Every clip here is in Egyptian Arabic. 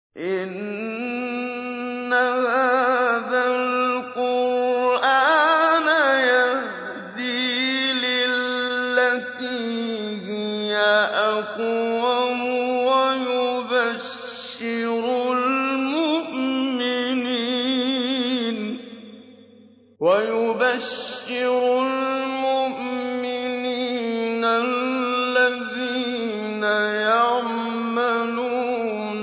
إِنَّ هَٰذَا الْقُرْآنَ يَهْدِي لِلَّتِي هِيَ أَقْوَمُ وَيُبَشِّرُ الْمُؤْمِنِينَ الَّذِينَ يَعْمَلُونَ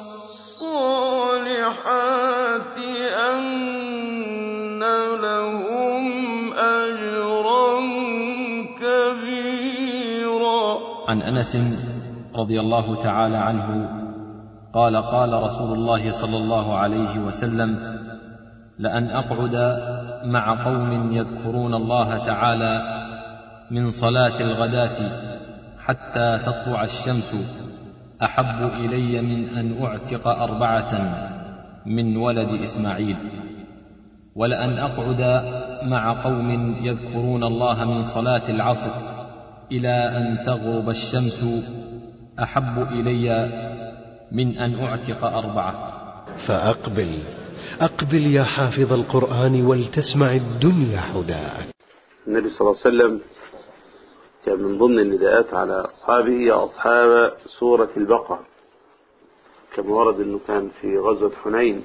الصَّالِحَاتِ أَنَّ لَهُمْ أَجْرًا كَبِيرًا عن انس رضي الله تعالى عنه قال قال رسول الله صلى الله عليه وسلم لان اقعد مع قوم يذكرون الله تعالى من صلاه الغداه حتى تطلع الشمس احب الي من ان اعتق اربعه من ولد اسماعيل ولان اقعد مع قوم يذكرون الله من صلاه العصر الى ان تغرب الشمس احب الي من ان اعتق اربعه فأقبل أقبل يا حافظ القرآن ولتسمع الدنيا حداك النبي صلى الله عليه وسلم كان من ضمن النداءات على أصحابه يا أصحاب سورة البقرة كما ورد أنه كان في غزوة حنين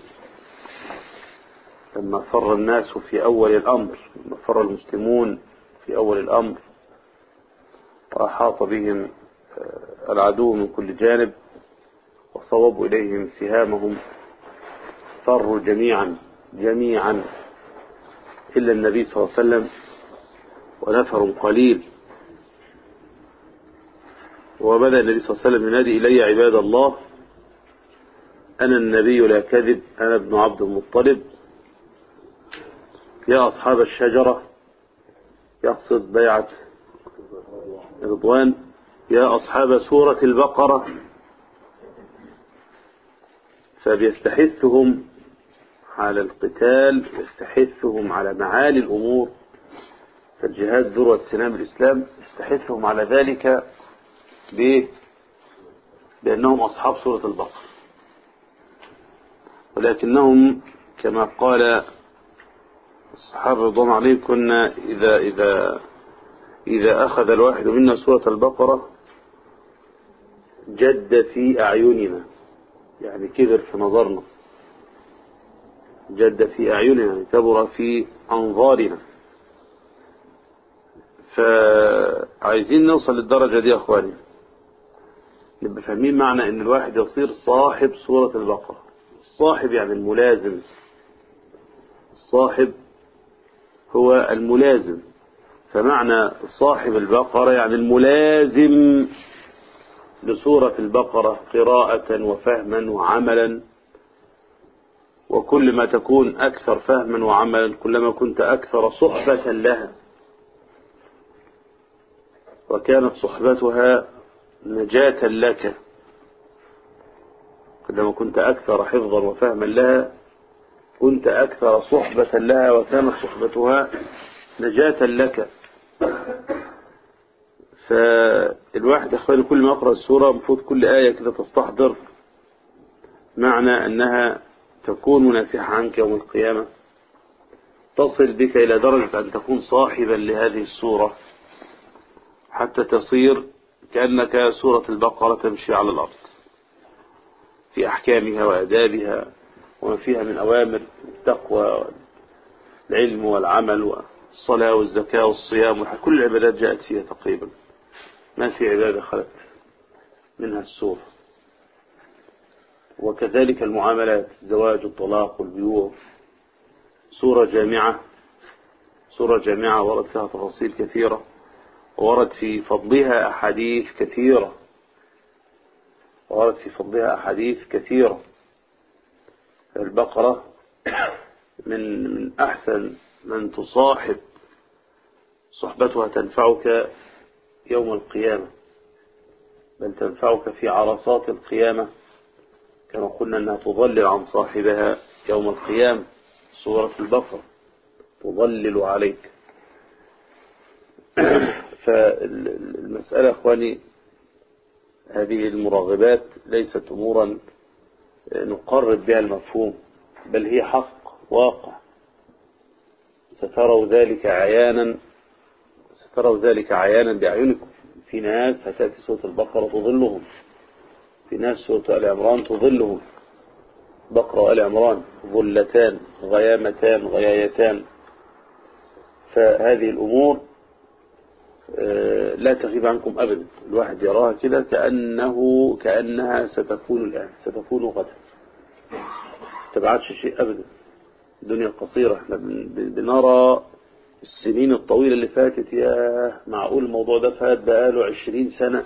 لما فر الناس في أول الأمر لما فر المسلمون في أول الأمر وأحاط بهم العدو من كل جانب وصوبوا إليهم سهامهم فروا جميعا جميعا إلا النبي صلى الله عليه وسلم ونفر قليل وبدأ النبي صلى الله عليه وسلم ينادي إلي عباد الله أنا النبي لا كذب أنا ابن عبد المطلب يا أصحاب الشجرة يقصد بيعة رضوان يا أصحاب سورة البقرة فبيستحثهم على القتال يستحثهم على معالي الأمور فالجهاد ذروة سنام الإسلام يستحثهم على ذلك ب بأنهم أصحاب سورة البقرة ولكنهم كما قال الصحابة رضوان عليهم كنا إذا إذا إذا أخذ الواحد منا سورة البقرة جد في أعيننا يعني كبر في نظرنا جد في أعيننا يعني كبر في أنظارنا فعايزين نوصل للدرجة دي يا أخواني نبقى فاهمين معنى أن الواحد يصير صاحب سورة البقرة الصاحب يعني الملازم الصاحب هو الملازم فمعنى صاحب البقرة يعني الملازم لسورة البقرة قراءة وفهما وعملا وكل ما تكون أكثر فهما وعملا كلما كنت أكثر صحبة لها وكانت صحبتها نجاة لك كلما كنت أكثر حفظا وفهما لها كنت أكثر صحبة لها وكانت صحبتها نجاة لك فالواحد أخواني كل ما يقرأ السورة المفروض كل آية كده تستحضر معنى أنها تكون منافحة عنك يوم القيامة تصل بك إلى درجة أن تكون صاحبا لهذه السورة حتى تصير كأنك سورة البقرة تمشي على الأرض في أحكامها وأدابها وما فيها من أوامر التقوى والعلم والعمل والصلاة والزكاة والصيام كل العبادات جاءت فيها تقريبا ما في عبادة خلت منها السورة وكذلك المعاملات الزواج والطلاق والبيوع سورة جامعة سورة جامعة ورد فيها تفاصيل كثيرة ورد في فضلها أحاديث كثيرة ورد في فضلها أحاديث كثيرة البقرة من من أحسن من تصاحب صحبتها تنفعك يوم القيامة بل تنفعك في عرصات القيامة كما قلنا أنها تضلل عن صاحبها يوم القيامة سورة البقرة تضلل عليك فالمسألة أخواني هذه المراغبات ليست أمورا نقرب بها المفهوم بل هي حق واقع ستروا ذلك عيانا ستروا ذلك عيانا بأعينكم في ناس هتأتي سورة البقرة تظلهم في ناس سورة آل عمران تظلهم بقرة وآل عمران ظلتان غيامتان غيايتان فهذه الأمور لا تغيب عنكم أبدا الواحد يراها كده كأنه كأنها ستكون الآن ستكون غدا استبعدش شيء أبدا الدنيا قصيرة احنا بنرى السنين الطويلة اللي فاتت يا معقول الموضوع ده فات بقاله عشرين سنة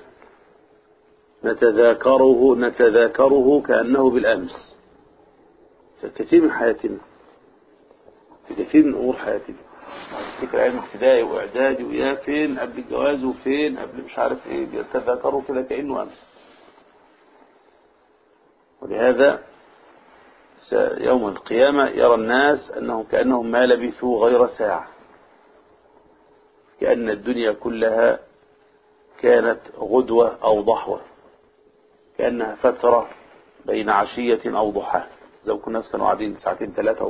نتذاكره نتذاكره كأنه بالأمس في كثير من حياتنا في كثير من أمور حياتنا فكرة علم ابتدائي واعدادي ويا فين قبل الجواز وفين قبل مش عارف ايه بيتذكروا كده كأنه امس ولهذا يوم القيامة يرى الناس أنهم كأنهم ما لبثوا غير ساعة كأن الدنيا كلها كانت غدوة أو ضحوة كأنها فترة بين عشية أو ضحى زي كل الناس كانوا قاعدين ساعتين ثلاثة و...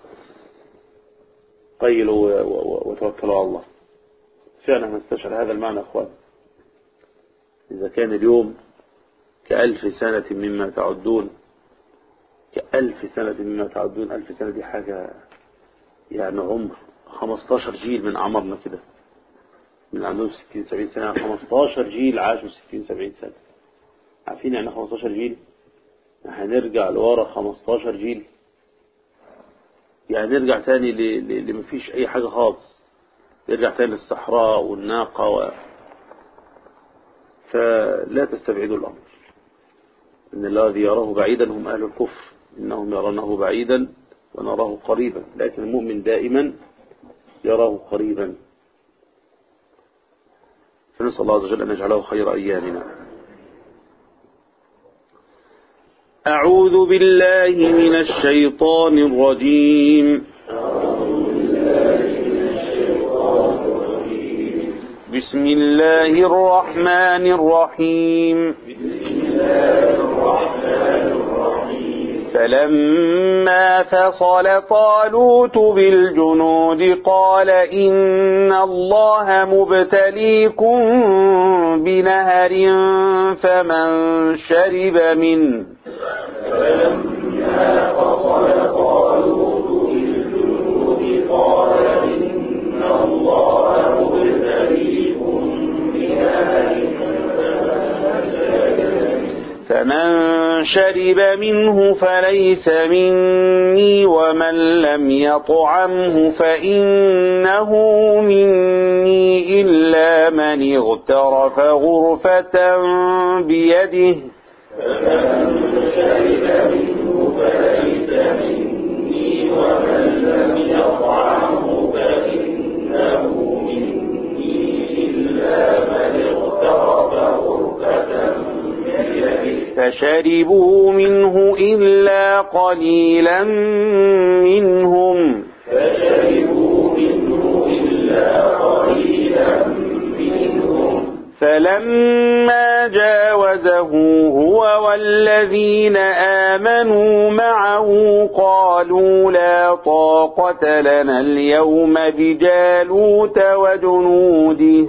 قيلوا وتوكلوا على الله فعلا نستشعر هذا المعنى أخوان إذا كان اليوم كألف سنة مما تعدون كألف سنة مما تعدون ألف سنة دي حاجة يعني عمر 15 جيل من عمرنا كده من عندهم 60 70 سنة 15 جيل عاشوا 60 70 سنة عارفين يعني 15 جيل هنرجع لورا 15 جيل يعني نرجع تاني لما فيش اي حاجة خالص نرجع تاني للصحراء والناقة و... فلا تستبعدوا الأمر إن الذي يراه بعيدا هم أهل الكفر إنهم يرونه بعيدا ونراه قريبا لكن المؤمن دائما يراه قريبا فنسأل الله عز وجل أن يجعله خير أيامنا أعوذ بالله من الشيطان الرجيم بسم الله الرحمن الرحيم فلما فصل طالوت بالجنود قال إن الله مبتليكم بنهر فمن شرب منه فلما فصل طالوت بالجنود قال إن الله مبتليكم بنهر فمن شرب منه فليس مني ومن لم يطعمه فإنه مني إلا من اغترف غرفة بيده فمن شرب منه فليس مني ومن لم يطعمه فإنه مني إلا من اغترف غرفة فشربوا منه إلا قليلا منهم فشربوا منه إلا قليلا منهم فلما جاوزه هو والذين آمنوا معه قالوا لا طاقة لنا اليوم بجالوت وجنوده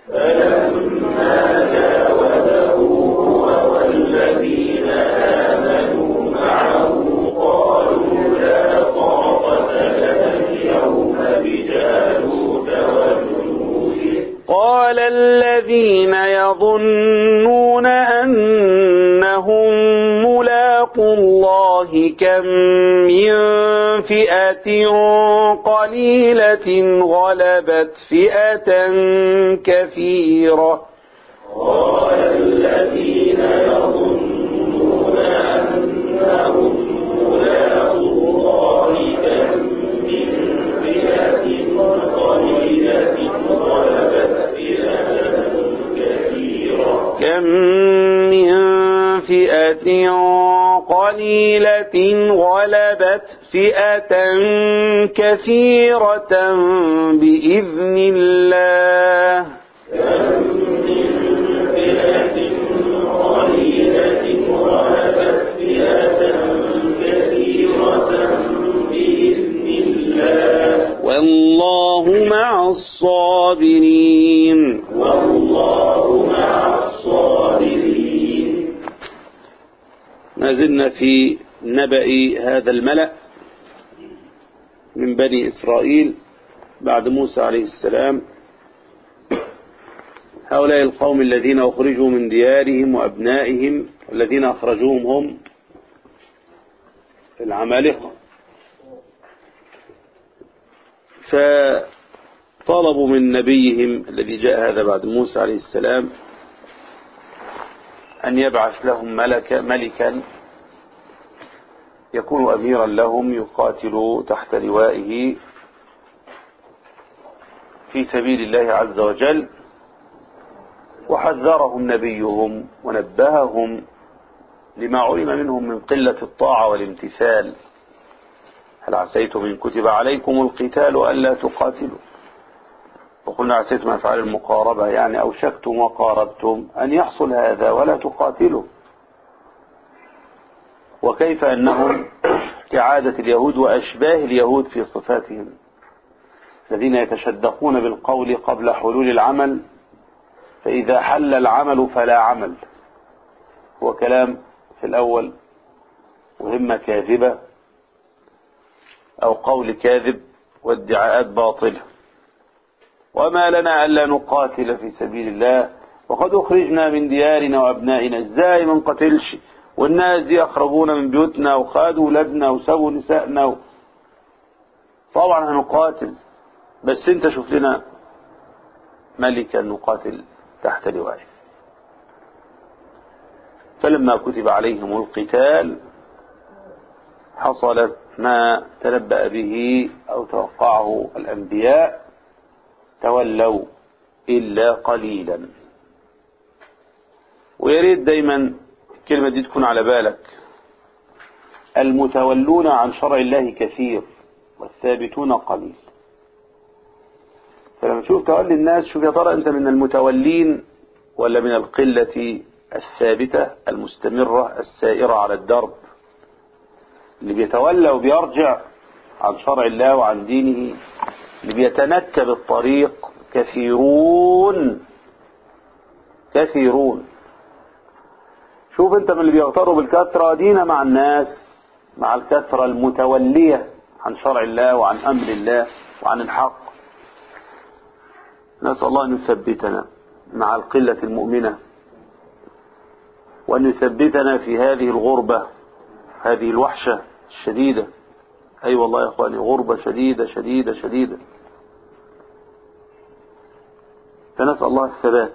فلما جاوزه هو والذين آمنوا معه قالوا لا طاقة لنا اليوم بجالوت وجنوده قال الذين يظنون أنهم ملاقوا الله كم من فئة قليلة غلبت فئة كثيرة قال الذين يظنون أنهم ملاقوا الله كم من فئة قليلة غلبت فئة كثيرة كم من فئة قليلة غلبت فئة كثيرة بإذن الله كم من فئة قليلة غلبت فئة زلنا في نبأ هذا الملأ من بني إسرائيل بعد موسى عليه السلام هؤلاء القوم الذين أخرجوا من ديارهم وأبنائهم الذين أخرجوهم هم العمالقة فطلبوا من نبيهم الذي جاء هذا بعد موسى عليه السلام أن يبعث لهم ملك ملكا يكون أميرا لهم يقاتل تحت لوائه في سبيل الله عز وجل وحذرهم نبيهم ونبههم لما علم منهم من قلة الطاعة والامتثال هل عسيتم إن كتب عليكم القتال ألا تقاتلوا وقلنا عسيتم أفعال المقاربة يعني أوشكتم وقاربتم أن يحصل هذا ولا تقاتلوا وكيف أنهم كعادة اليهود وأشباه اليهود في صفاتهم الذين يتشدقون بالقول قبل حلول العمل فإذا حل العمل فلا عمل هو كلام في الأول وهمة كاذبة أو قول كاذب وادعاءات باطلة وما لنا ألا نقاتل في سبيل الله وقد أخرجنا من ديارنا وأبنائنا إزاي ما نقتلش والناس دي أخرجونا من بيوتنا وخادوا ولادنا وسابوا نسائنا و... طبعا هنقاتل بس انت شوف لنا ملكا نقاتل تحت لوائه فلما كتب عليهم القتال حصل ما تنبأ به أو توقعه الأنبياء تولوا إلا قليلا ويريد دايما الكلمة دي تكون على بالك المتولون عن شرع الله كثير والثابتون قليل فلما تشوف تولي الناس شوف يا ترى أنت من المتولين ولا من القلة الثابتة المستمرة السائرة على الدرب اللي بيتولى وبيرجع عن شرع الله وعن دينه اللي بيتنكب الطريق كثيرون كثيرون شوف انت من اللي بيغتروا بالكثرة دينا مع الناس مع الكثرة المتولية عن شرع الله وعن أمر الله وعن الحق نسأل الله أن يثبتنا مع القلة المؤمنة وأن يثبتنا في هذه الغربة هذه الوحشة الشديدة أي أيوة والله يا أخواني غربة شديدة شديدة شديدة فنسأل الله الثبات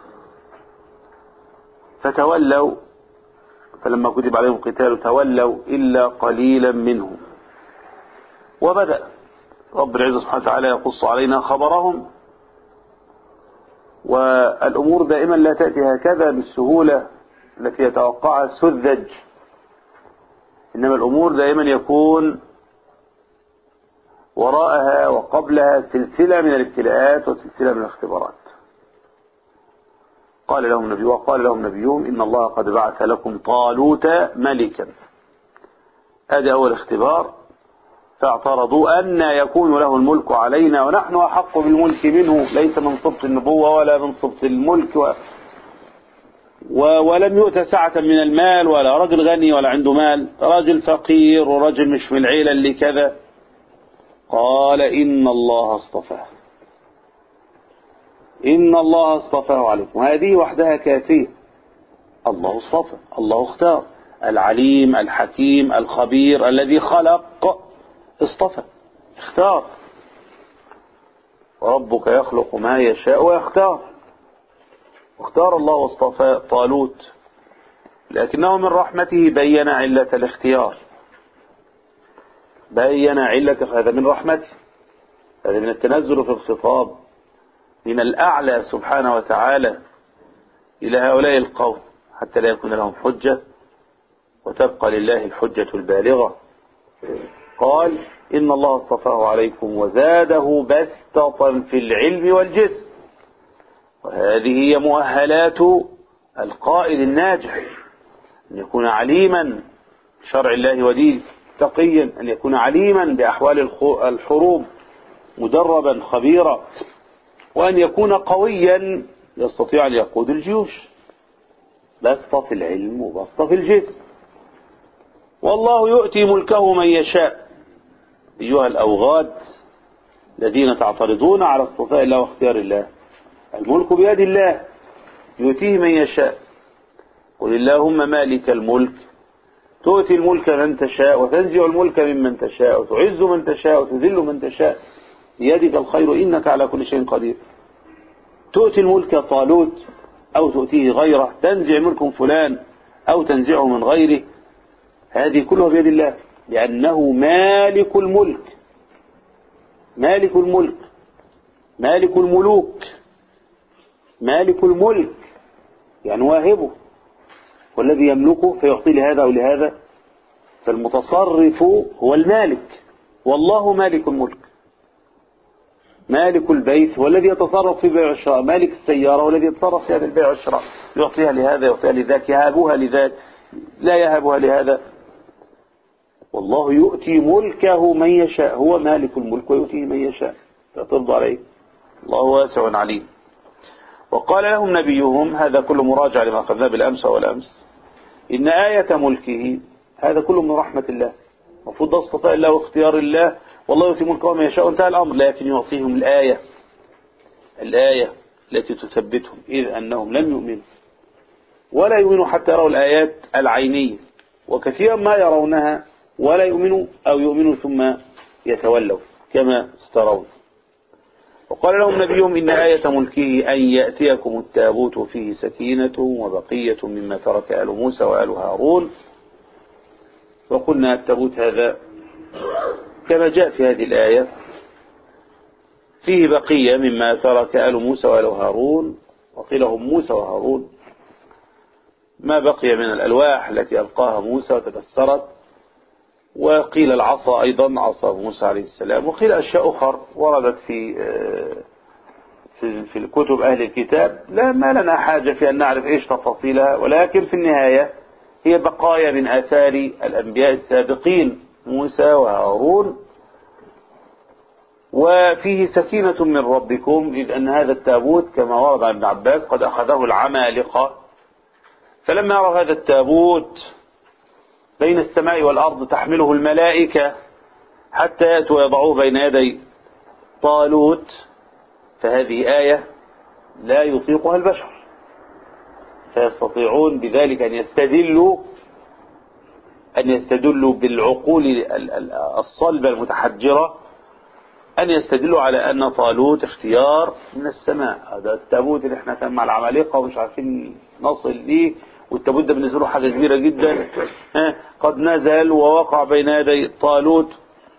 فتولوا فلما كتب عليهم القتال تولوا إلا قليلا منهم وبدأ رب العزة سبحانه وتعالى يقص علينا خبرهم والأمور دائما لا تأتي هكذا بالسهولة التي يتوقعها السذج إنما الأمور دائما يكون وراءها وقبلها سلسلة من الابتلاءات وسلسلة من الاختبارات قال لهم نبي وقال لهم نبيهم إن الله قد بعث لكم طالوت ملكا هذا أول اختبار فاعترضوا أن يكون له الملك علينا ونحن أحق بالملك منه ليس من صبت النبوة ولا من صبت الملك و... و... ولم يؤت سعة من المال ولا رجل غني ولا عنده مال رجل فقير ورجل مش من العيلة اللي كذا قال إن الله اصطفاه إن الله اصطفاه عليكم هذه وحدها كافية الله اصطفى الله اختار العليم الحكيم الخبير الذي خلق اصطفى اختار وربك يخلق ما يشاء ويختار واختار الله واصطفى طالوت لكنه من رحمته بين علة الاختيار بين علة هذا من رحمته هذا من التنزل في الخطاب من الأعلى سبحانه وتعالى إلى هؤلاء القوم حتى لا يكون لهم حجة وتبقى لله الحجة البالغة قال إن الله اصطفاه عليكم وزاده بسطة في العلم والجسم وهذه هي مؤهلات القائد الناجح أن يكون عليما بشرع الله ودينه تقيا أن يكون عليما بأحوال الحروب مدربا خبيرا وأن يكون قويا يستطيع أن يقود الجيوش بسطة في العلم وبسطة في الجسم والله يؤتي ملكه من يشاء أيها الأوغاد الذين تعترضون على اصطفاء الله واختيار الله الملك بيد الله يؤتيه من يشاء قل اللهم مالك الملك تؤتي الملك من تشاء وتنزع الملك ممن تشاء وتعز من تشاء وتذل من تشاء بيدك الخير إنك على كل شيء قدير تؤتي الملك طالوت أو تؤتيه غيره تنزع ملك فلان أو تنزعه من غيره هذه كلها بيد الله لأنه مالك الملك مالك الملك مالك الملوك مالك الملك يعني واهبه والذي يملكه فيعطي لهذا أو لهذا فالمتصرف هو المالك والله مالك الملك مالك البيت هو الذي يتصرف في بيع الشراء مالك السيارة هو الذي يتصرف في هذا البيع والشراء يعطيها لهذا يعطيها لذاك يهابها لذاك لا يهبها لهذا والله يؤتي ملكه من يشاء هو مالك الملك ويؤتيه من يشاء لا ترضى عليه الله واسع عليم وقال لهم نبيهم هذا كله مراجع لما أخذناه بالأمس والأمس إن آية ملكه هذا كله من رحمة الله المفروض ده اصطفاء الله واختيار الله والله يؤتي ملكه من يشاء انتهى الأمر لكن يعطيهم الآية الآية التي تثبتهم إذ أنهم لم يؤمنوا ولا يؤمنوا حتى يروا الآيات العينية وكثيرا ما يرونها ولا يؤمنوا أو يؤمنوا ثم يتولوا كما سترون وقال لهم نبيهم إن آية ملكه أن يأتيكم التابوت فيه سكينة وبقية مما ترك آل موسى وآل هارون وقلنا التابوت هذا كما جاء في هذه الآية فيه بقية مما ترك آل موسى وآل هارون وقيل هم موسى وهارون ما بقي من الألواح التي ألقاها موسى وتكسرت وقيل العصا أيضا عصا موسى عليه السلام وقيل أشياء أخرى وردت في في, في الكتب أهل الكتاب لا ما لنا حاجة في أن نعرف إيش تفاصيلها ولكن في النهاية هي بقايا من آثار الأنبياء السابقين موسى وهارون وفيه سكينة من ربكم إذ أن هذا التابوت كما ورد عن ابن عباس قد أخذه العمالقة فلما يرى هذا التابوت بين السماء والأرض تحمله الملائكة حتى يأتوا ويضعوه بين يدي طالوت فهذه آية لا يطيقها البشر فيستطيعون بذلك أن يستدلوا أن يستدلوا بالعقول الصلبة المتحجرة أن يستدلوا على أن طالوت اختيار من السماء هذا التابوت اللي احنا كان مع العمالقة ومش عارفين نصل ليه والتابوت ده بالنسبة له حاجة كبيرة جدا قد نزل ووقع بين يدي طالوت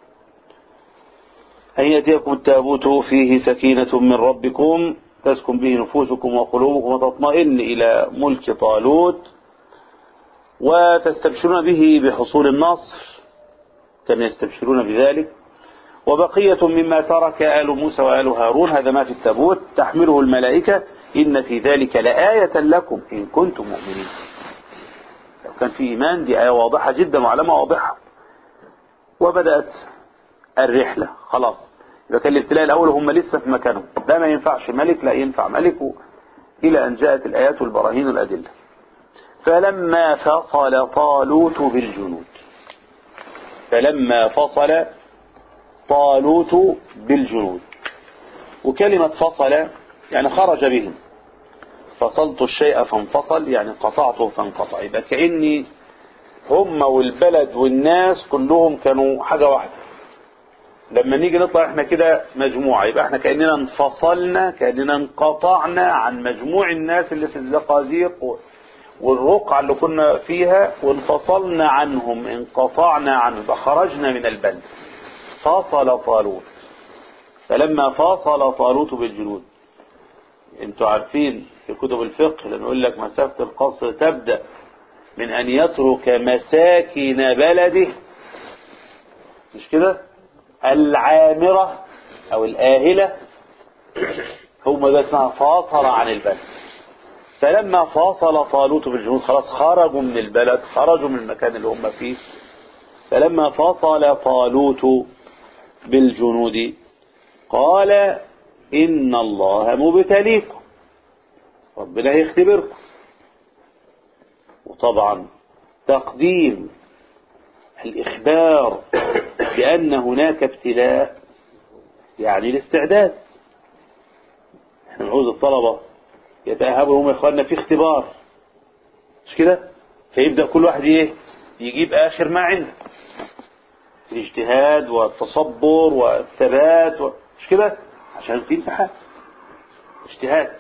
أن يأتيكم التابوت فيه سكينة من ربكم تسكن به نفوسكم وقلوبكم وتطمئن إلى ملك طالوت وتستبشرون به بحصول النصر كما يستبشرون بذلك وبقية مما ترك آل موسى وآل هارون هذا ما في التابوت تحمله الملائكة إن في ذلك لآية لكم إن كنتم مؤمنين لو كان في إيمان دي آية واضحة جدا وعلامة واضحة وبدأت الرحلة خلاص إذا كان الابتلاء الأول هم لسه في مكانهم ده ما ينفعش ملك لا ينفع ملك إلى أن جاءت الآيات والبراهين والأدلة فلما فصل طالوت بالجنود فلما فصل طالوت بالجنود وكلمة فصل يعني خرج بهم فصلت الشيء فانفصل يعني قطعته فانقطع يبقى كأني هم والبلد والناس كلهم كانوا حاجة واحدة لما نيجي نطلع احنا كده مجموعة يبقى احنا كأننا انفصلنا كأننا انقطعنا عن مجموع الناس اللي في الزقازيق والرقعة اللي كنا فيها وانفصلنا عنهم انقطعنا عنهم فخرجنا من البلد فاصل طالوت فلما فاصل طالوت بالجنود انتوا عارفين في كتب الفقه لما يقول لك مسافة القصر تبدأ من أن يترك مساكن بلده مش كده العامرة أو الآهلة هم ده اسمها فاصل عن البلد فلما فاصل طالوت بالجنود خلاص خرجوا من البلد خرجوا من المكان اللي هم فيه فلما فاصل طالوت بالجنود قال إن الله مبتليكم ربنا هيختبركم وطبعا تقديم الإخبار بأن هناك ابتلاء يعني الاستعداد احنا نعوز الطلبة يتأهبوا هم يا اخواننا في اختبار مش كده فيبدأ كل واحد ايه يجيب آخر ما عنده الاجتهاد والتصبر والثبات و... مش كده عشان في امتحان اجتهاد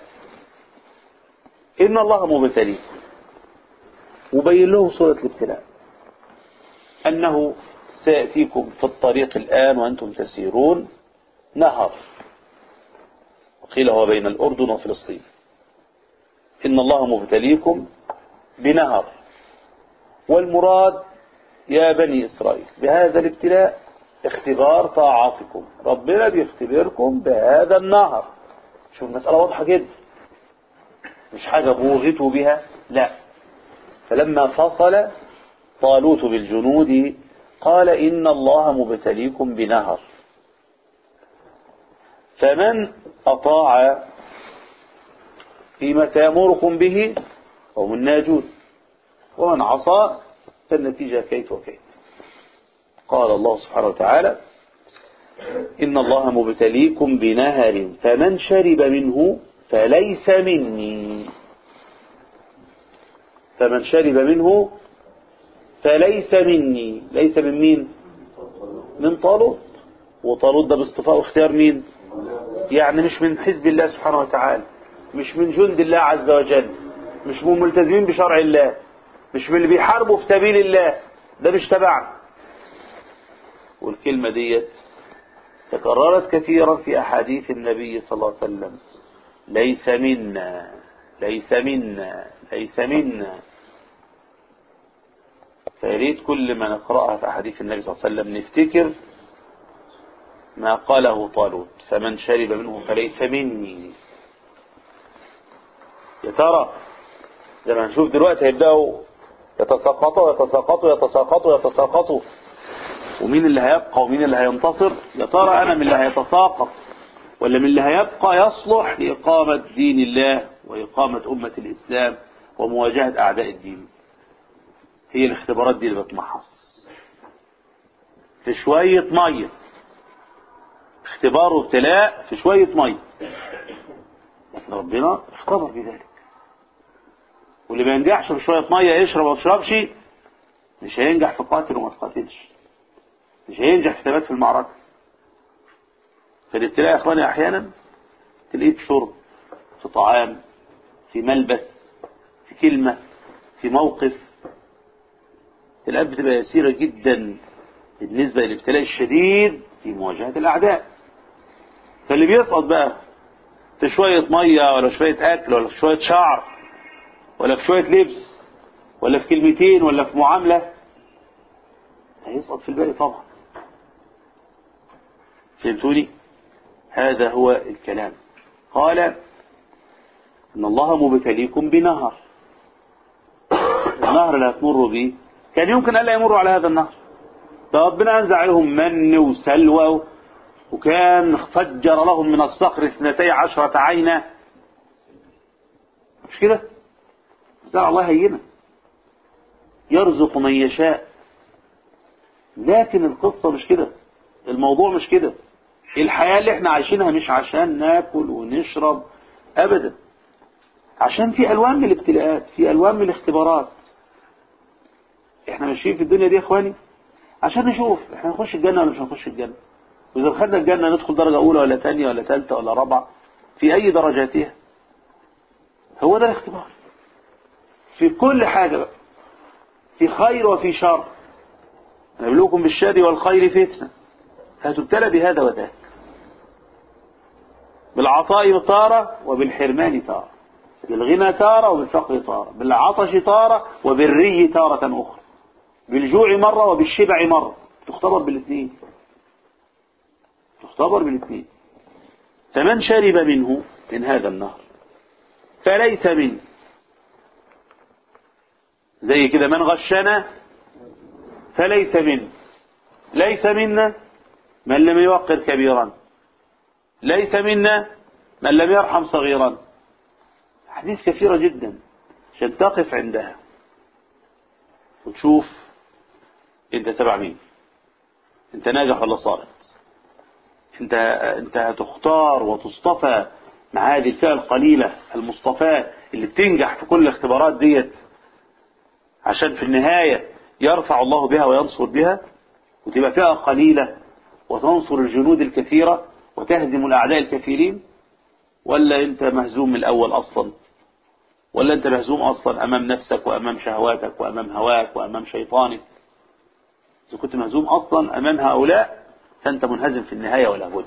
إن الله مبتليكم وبين له صورة الابتلاء أنه سيأتيكم في الطريق الآن وأنتم تسيرون نهر وقيل هو بين الأردن وفلسطين إن الله مبتليكم بنهر والمراد يا بني إسرائيل بهذا الابتلاء اختبار طاعتكم ربنا بيختبركم بهذا النهر شوف المسألة واضحة جدا مش حاجة بوغتوا بها لا فلما فصل طالوت بالجنود قال إن الله مبتليكم بنهر فمن أطاع فيما سيأمركم به هم الناجون ومن عصى فالنتيجة كيت وكيت قال الله سبحانه وتعالى إن الله مبتليكم بنهر فمن شرب منه فليس مني فمن شرب منه فليس مني ليس من مين من طالوت وطالوت ده باصطفاء واختيار مين يعني مش من حزب الله سبحانه وتعالى مش من جند الله عز وجل مش من ملتزمين بشرع الله مش من اللي بيحاربوا في سبيل الله ده مش تبعنا والكلمة ديت تكررت كثيرا في أحاديث النبي صلى الله عليه وسلم ليس منا ليس منا ليس منا فيريد كل ما نقرأها في أحاديث النبي صلى الله عليه وسلم نفتكر ما قاله طالوت فمن شرب منه فليس مني يا ترى زي ما هنشوف دلوقتي هيبدأوا يتساقطوا يتساقطوا يتساقطوا يتساقطوا ومين اللي هيبقى ومين اللي هينتصر يا ترى أنا من اللي هيتساقط ولا من اللي هيبقى يصلح لإقامة دين الله وإقامة أمة الإسلام ومواجهة أعداء الدين هي الاختبارات دي اللي بتمحص في شوية مية اختبار وابتلاء في شوية مية لكن ربنا اختبر بذلك واللي ما ينجحش في شوية مية يشرب وما يشربش مش هينجح في قاتل وما تقاتلش مش هينجح في ثبات في المعركة فالابتلاء يا اخواني احيانا تلاقيه في شرب في طعام في ملبس في كلمة في موقف الآن بتبقى يسيرة جدا بالنسبة للابتلاء الشديد في مواجهة الأعداء فاللي بيسقط بقى في شوية مية ولا شوية أكل ولا في شوية شعر ولا في شوية لبس ولا في كلمتين ولا في معاملة هيسقط في الباقي طبعا فهمتوني هذا هو الكلام قال ان الله مبتليكم بنهر النهر اللي هتمروا به كان يمكن الا يمروا على هذا النهر ده ربنا انزل عليهم من وسلوى وكان فجر لهم من الصخر اثنتي عشرة عينا مش كده زرع الله هينة يرزق من يشاء لكن القصة مش كده الموضوع مش كده الحياة اللي احنا عايشينها مش عشان ناكل ونشرب ابدا عشان في الوان من الابتلاءات في الوان من الاختبارات احنا ماشيين في الدنيا دي يا اخواني عشان نشوف احنا هنخش الجنة ولا مش هنخش الجنة واذا دخلنا الجنة ندخل درجة اولى ولا ثانية ولا ثالثة ولا رابعة في اي درجاتها هو ده الاختبار في كل حاجة بقى في خير وفي شر نبلوكم بالشر والخير فتنة فهتبتلى بهذا وذاك بالعطاء تارة وبالحرمان تارة بالغنى تارة وبالفقر تارة بالعطش تارة وبالري تارة أخرى بالجوع مرة وبالشبع مرة تختبر بالاثنين تختبر بالاثنين فمن شرب منه من هذا النهر فليس منه زي كده من غشنا فليس منه ليس منا من لم يوقر كبيرا ليس منا من لم يرحم صغيرا حديث كثيرة جدا عشان تقف عندها وتشوف انت تبع مين انت ناجح ولا صارت انت انت هتختار وتصطفى مع هذه الفئة القليلة المصطفاة اللي بتنجح في كل الاختبارات ديت عشان في النهاية يرفع الله بها وينصر بها وتبقى فئة قليلة وتنصر الجنود الكثيرة وتهزم الأعداء الكثيرين ولا أنت مهزوم من الأول أصلا ولا أنت مهزوم أصلا أمام نفسك وأمام شهواتك وأمام هواك وأمام شيطانك إذا كنت مهزوم أصلا أمام هؤلاء فأنت منهزم في النهاية ولا بد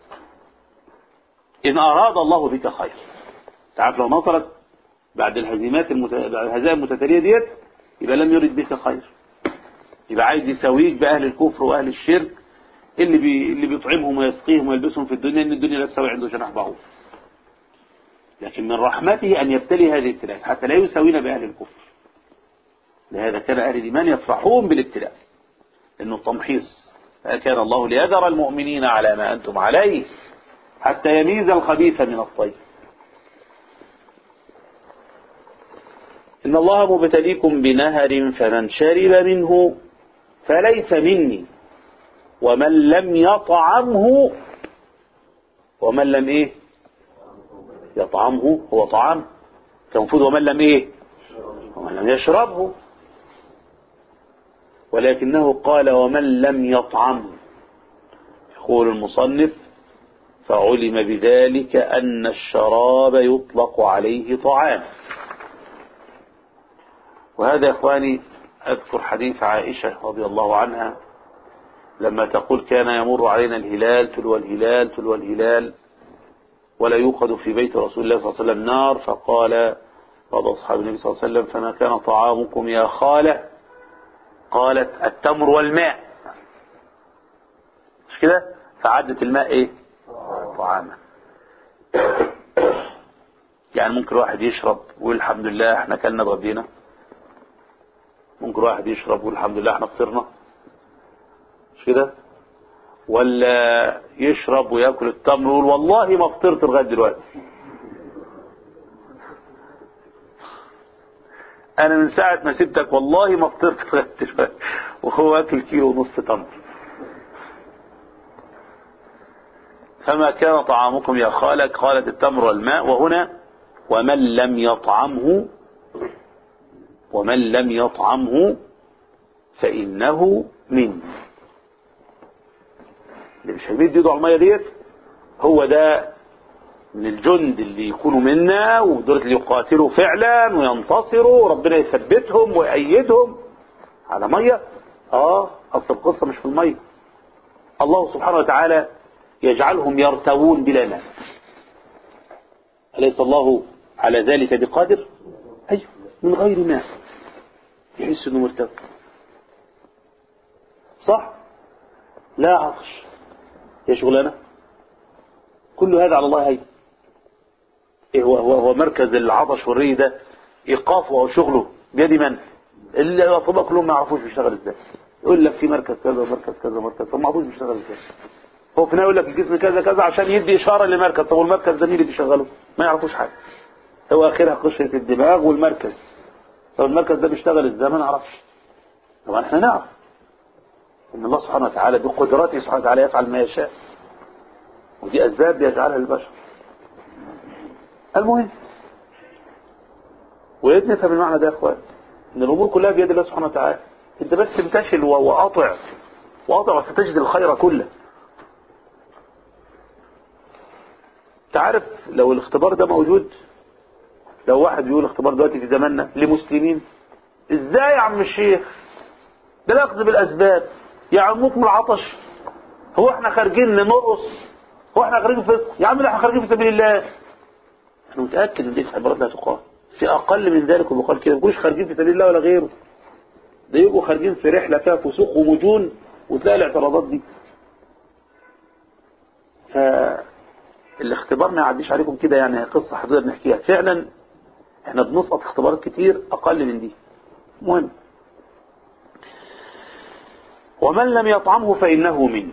إن أراد الله بك خير تعرف لو نصرك بعد الهزيمات المت... بعد الهزائم المتتالية ديت يبقى لم يرد بك خير يبقى عايز يساويك بأهل الكفر وأهل الشرك اللي بي... اللي بيطعمهم ويسقيهم ويلبسهم في الدنيا ان الدنيا لا تساوي عنده جناح بعوض لكن من رحمته أن يبتلي هذه الابتلاء حتى لا يساوينا بأهل الكفر لهذا كان أهل الإيمان يفرحون بالابتلاء لأنه التمحيص كان الله ليذر المؤمنين على ما أنتم عليه حتى يميز الخبيث من الطيب إن الله مبتليكم بنهر فمن شرب منه فليس مني ومن لم يطعمه ومن لم ايه يطعمه هو طعام كان المفروض ومن لم ايه ومن لم يشربه ولكنه قال ومن لم يطعمه يقول المصنف فعلم بذلك أن الشراب يطلق عليه طعام وهذا يا إخواني أذكر حديث عائشة رضي الله عنها لما تقول كان يمر علينا الهلال تلو الهلال تلو الهلال ولا يوقد في بيت رسول الله صلى الله عليه وسلم نار فقال بعض أصحاب النبي صلى الله عليه وسلم فما كان طعامكم يا خالة قالت التمر والماء مش كده فعدت الماء ايه طعاما يعني ممكن واحد يشرب ويقول الحمد لله احنا كلنا اتغدينا ممكن واحد يشرب ويقول الحمد لله احنا فطرنا مش كده ولا يشرب وياكل التمر ويقول والله ما فطرت لغايه دلوقتي انا من ساعه ما سبتك والله ما فطرت لغايه دلوقتي وهو اكل كيلو ونص تمر فما كان طعامكم يا خالك قالت التمر والماء وهنا ومن لم يطعمه ومن لم يطعمه فإنه مني اللي مش هيمد ايده على الميه ديت هو ده من الجند اللي يكونوا منا ودول اللي يقاتلوا فعلا وينتصروا وربنا يثبتهم ويأيدهم على ميه اه اصل القصه مش في الميه الله سبحانه وتعالى يجعلهم يرتوون بلا ماء أليس الله على ذلك بقادر أيوه من غير ماء يحس انه مرتوي صح لا عطش يا شغلانه كل هذا على الله هي إيه هو, هو, هو مركز العطش والري ده ايقافه او شغله بيد من اللي الاطباء كلهم ما يعرفوش بيشتغل ازاي يقول لك في مركز كذا ومركز كذا ومركز فما يعرفوش بيشتغل ازاي هو في النهايه يقول لك الجسم كذا كذا عشان يدي اشاره لمركز طب والمركز ده مين اللي بيشغله ما يعرفوش حاجه هو اخرها قشره الدماغ والمركز طب المركز ده بيشتغل ازاي ما نعرفش طبعا احنا نعرف ان الله سبحانه وتعالى بقدرته سبحانه وتعالى يفعل ما يشاء ودي اسباب يجعلها للبشر المهم ويد نفهم المعنى ده يا اخوان ان الامور كلها بيد الله سبحانه وتعالى انت بس امتثل وقاطع وقاطع وستجد الخير كله تعرف لو الاختبار ده موجود لو واحد بيقول الاختبار دلوقتي في زماننا لمسلمين ازاي يا عم الشيخ ده الاخذ بالاسباب يعموكم العطش هو احنا خارجين نرقص هو احنا خارجين في يا عم لا احنا خارجين في سبيل الله انا متاكد ان دي عبارات لا تقال في اقل من ذلك وبقال كده ما يكونوش خارجين في سبيل الله ولا غيره ده يبقوا خارجين في رحله فيها فسوق ومجون وتلاقي الاعتراضات دي فالاختبار ما يعديش عليكم كده يعني قصه حدودها بنحكيها فعلا احنا بنسقط اختبارات كتير اقل من دي مهم ومن لم يطعمه فإنه مني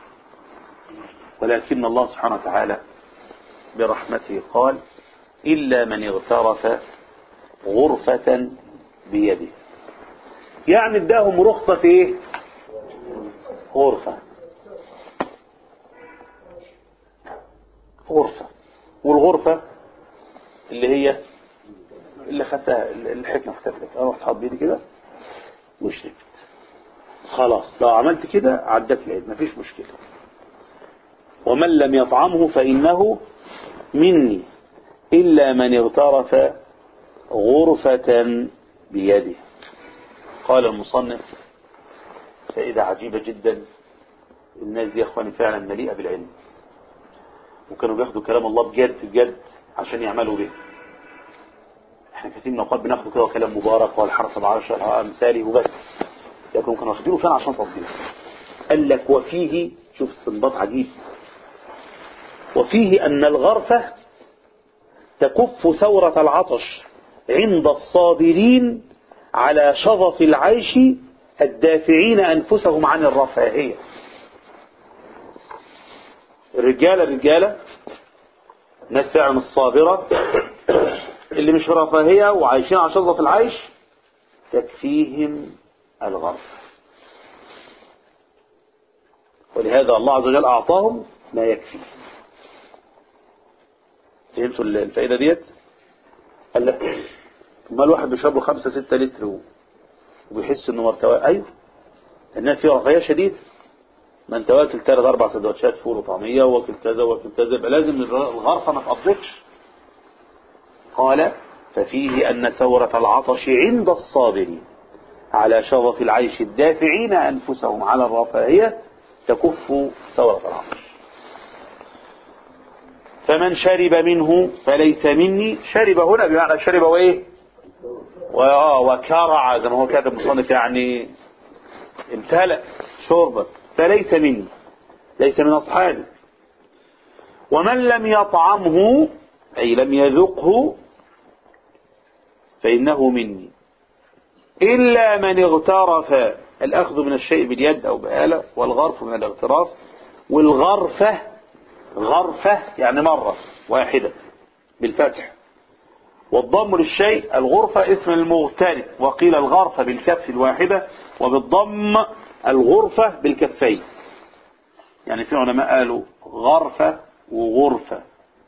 ولكن الله سبحانه وتعالى برحمته قال إلا من اغترف غرفة بيده يعني اداهم رخصة ايه غرفة غرفة والغرفة اللي هي اللي خدتها الحكمة اختفت انا رحت حاط بيدي كده وشربت خلاص لو عملت كده عدت العيد مفيش مشكلة ومن لم يطعمه فإنه مني إلا من اغترف غرفة بيده قال المصنف فإذا عجيبة جدا الناس دي يا اخواني فعلا مليئة بالعلم وكانوا بياخدوا كلام الله بجد بجد عشان يعملوا به احنا كثير من الاوقات بناخده كده كلام مبارك والحرس بعشر امثاله وبس لكن كانوا واخدينه فعلا عشان تطبيق قال لك وفيه شوف استنباط عجيب وفيه ان الغرفة تكف ثورة العطش عند الصابرين على شظف العيش الدافعين أنفسهم عن الرفاهية الرجالة الرجالة ناس فعلا الصابرة اللي مش في رفاهية وعايشين على شظف العيش تكفيهم الغرف ولهذا الله عز وجل أعطاهم ما يكفي فهمتوا الفائدة ديت قال لك ما الواحد بيشرب له 5 6 لتر وبيحس انه مرتوى ايوه الناس فيها رفاهيه شديده ما انت واكل ثلاث اربع سندوتشات فول وطعميه واكل كذا واكل كذا يبقى لازم الغرفه ما تقضيكش قال ففيه ان ثوره العطش عند الصابرين على شظف العيش الدافعين انفسهم على الرفاهيه تكف ثوره العطش فمن شرب منه فليس مني شرب هنا بمعنى شرب وايه وكرع زي ما هو كاتب مصنف يعني امتلأ شربا فليس مني ليس من أصحابي ومن لم يطعمه أي لم يذقه فإنه مني إلا من اغترف الأخذ من الشيء باليد أو بآلة والغرف من الاغتراف والغرفة غرفة يعني مرة واحدة بالفتح والضم للشيء الغرفة اسم المغترف وقيل الغرفة بالكف الواحدة وبالضم الغرفة بالكفين يعني في علماء قالوا غرفة وغرفة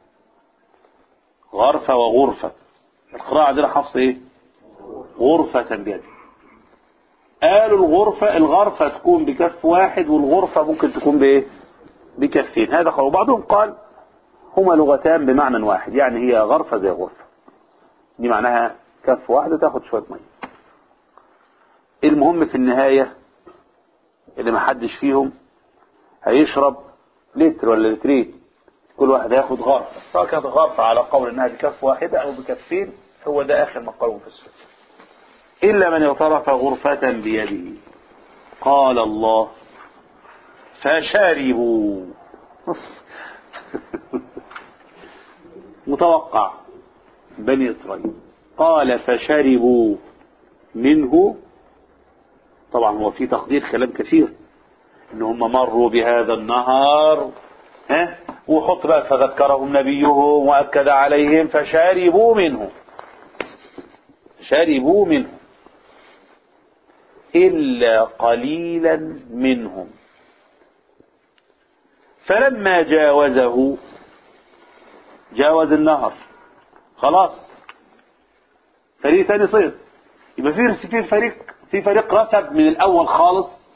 غرفة وغرفة القراءة عندنا حفص ايه غرفة بيد قالوا الغرفة الغرفة تكون بكف واحد والغرفة ممكن تكون بايه بكفين هذا قال وبعضهم قال هما لغتان بمعنى واحد يعني هي غرفة زي غرفة دي معناها كف واحدة تاخد شوية مية المهم في النهاية اللي ما حدش فيهم هيشرب لتر ولا لترين كل واحد هياخد غرفة سواء كانت غرفة على قول انها بكف واحدة او بكفين هو ده اخر ما قالوا في السنة الا من اغترف غرفة بيده قال الله فشربوا متوقع بني إسرائيل قال فشربوا منه طبعا هو في تقدير كلام كثير ان هم مروا بهذا النهر ها وحط بقى فذكرهم نبيهم واكد عليهم فشربوا منه شربوا منه الا قليلا منهم فلما جاوزه جاوز النهر خلاص فريق ثاني صيد يبقى في في فريق في فريق رسب من الاول خالص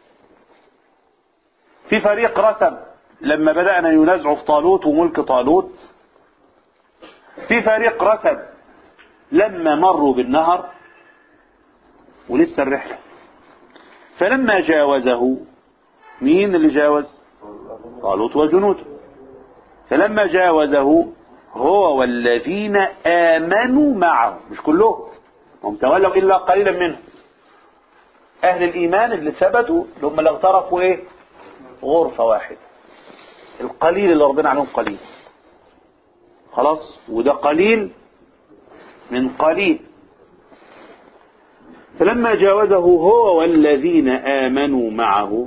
في فريق رسب لما بدأنا ينازعوا في طالوت وملك طالوت في فريق رسب لما مروا بالنهر ولسه الرحلة فلما جاوزه مين اللي جاوز طالوت وجنوده فلما جاوزه هو والذين آمنوا معه مش كلهم هم تولوا إلا قليلا منهم أهل الإيمان اللي ثبتوا اللي هم اللي اغترفوا إيه غرفة واحدة القليل اللي ربنا عليهم قليل خلاص وده قليل من قليل فلما جاوزه هو والذين آمنوا معه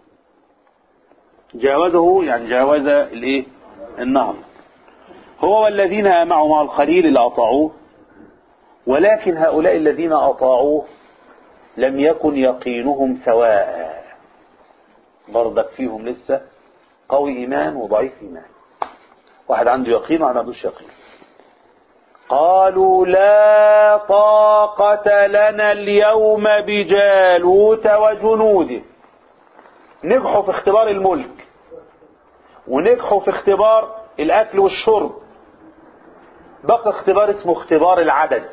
جاوزه يعني جاوز الايه النهر هو والذين آمنوا مع القليل اللي أطاعوه ولكن هؤلاء الذين أطاعوه لم يكن يقينهم سواء برضك فيهم لسه قوي إيمان وضعيف إيمان واحد عنده يقين وواحد ما عندوش يقين قالوا لا طاقة لنا اليوم بجالوت وجنوده نجحوا في اختبار الملك ونجحوا في اختبار الأكل والشرب بقى اختبار اسمه اختبار العدد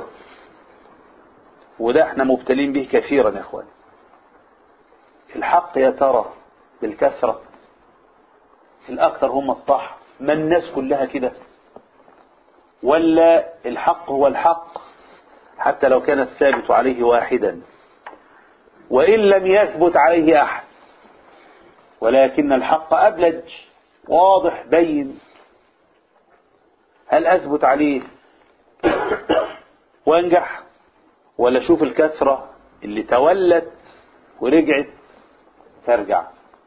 وده احنا مبتلين به كثيرا يا اخوان الحق يا ترى بالكثرة الأكثر هم الصح ما الناس كلها كده ولا الحق هو الحق حتى لو كان الثابت عليه واحدا وإن لم يثبت عليه أحد ولكن الحق أبلج واضح بين هل أثبت عليه وانجح ولا شوف الكثرة اللي تولت ورجعت ترجع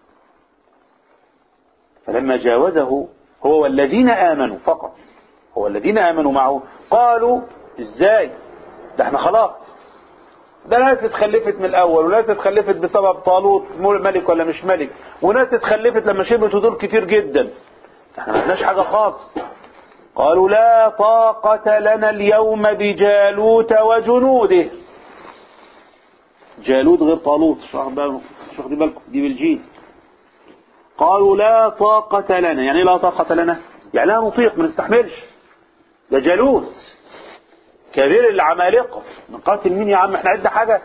فلما جاوزه هو والذين آمنوا فقط هو الذين آمنوا معه قالوا ازاي ده احنا خلاص ده ناس اتخلفت من الاول وناس اتخلفت بسبب طالوت ملك ولا مش ملك وناس اتخلفت لما شبتوا دول كتير جدا احنا ما عندناش حاجة خاص قالوا لا طاقة لنا اليوم بجالوت وجنوده جالوت غير طالوت مش واخدين بالكم دي بالجيم قالوا لا طاقة لنا يعني لا طاقة لنا يعني لا نطيق ما نستحملش ده جالوت كبير العمالقة نقاتل مين يا عم احنا عدنا حاجة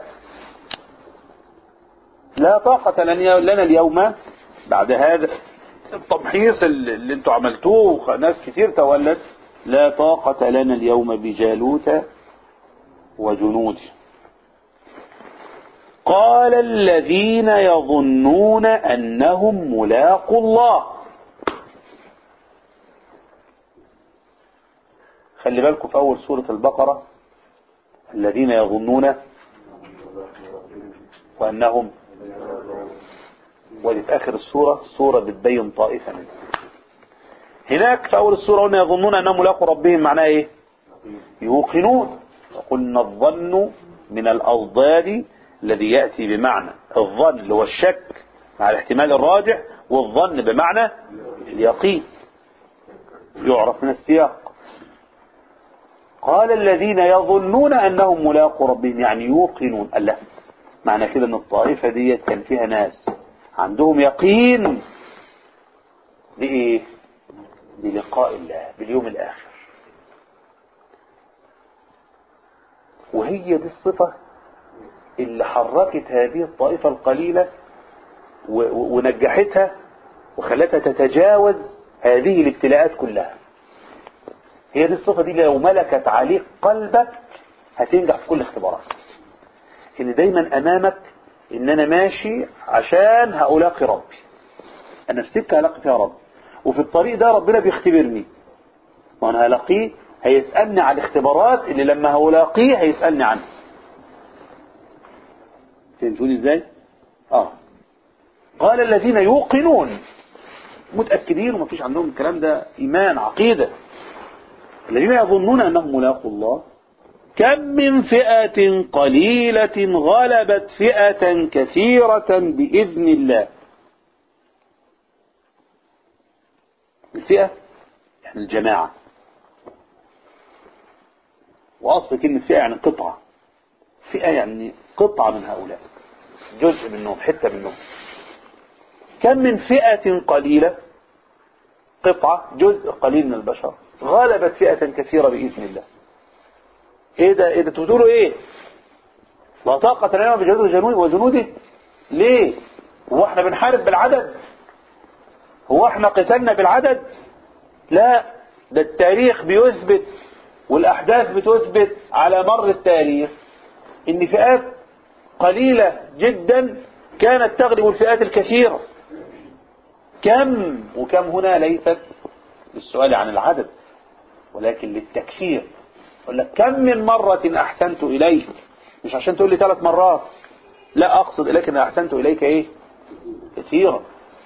لا طاقة لنا اليوم بعد هذا التمحيص اللي انتوا عملتوه ناس كتير تولت لا طاقة لنا اليوم بجالوت وجنوده قال الذين يظنون أنهم ملاقوا الله خلي بالكم في أول سورة البقرة الذين يظنون وأنهم ودي في آخر السورة سورة بتبين طائفة منهم هناك في أول السورة قلنا يظنون أنهم ملاقوا ربهم معناه إيه يوقنون وقلنا الظن من الأضداد الذي يأتي بمعنى الظن اللي هو الشك مع الاحتمال الراجح والظن بمعنى اليقين يعرف من السياق قال الذين يظنون أنهم ملاقوا ربهم يعني يوقنون الله معنى كده أن الطائفة دي كان فيها ناس عندهم يقين بإيه بلقاء الله باليوم الآخر وهي دي الصفة اللي حركت هذه الطائفة القليلة ونجحتها وخلتها تتجاوز هذه الابتلاءات كلها هي دي الصفة دي لو ملكت عليك قلبك هتنجح في كل اختبارات ان دايما امامك ان انا ماشي عشان هألاقي ربي انا في سكة هلاقي فيها ربي وفي الطريق ده ربنا بيختبرني وانا هلاقيه هيسألني على الاختبارات اللي لما هلاقيه هيسألني عنها فهمتوني ازاي اه قال الذين يوقنون متأكدين ومفيش عندهم الكلام ده ايمان عقيدة الذين يظنون انهم ملاقوا الله كم من فئة قليلة غلبت فئة كثيرة بإذن الله الفئة يعني الجماعة وأصل كلمة فئة يعني قطعة فئة يعني قطعة من هؤلاء جزء منهم حتة منهم كم من فئة قليلة قطعة جزء قليل من البشر غلبت فئة كثيرة بإذن الله ايه ده ايه ده تقولوا ايه لا طاقة لنا بجنود جنود وجنوده ليه هو احنا بنحارب بالعدد هو احنا قتلنا بالعدد لا ده التاريخ بيثبت والاحداث بتثبت على مر التاريخ ان فئات قليلة جدا كانت تغلب الفئات الكثيرة كم وكم هنا ليست للسؤال عن العدد ولكن للتكثير يقول لك كم من مرة أحسنت إليك مش عشان تقول لي ثلاث مرات لا أقصد إليك أن أحسنت إليك إيه كثيرا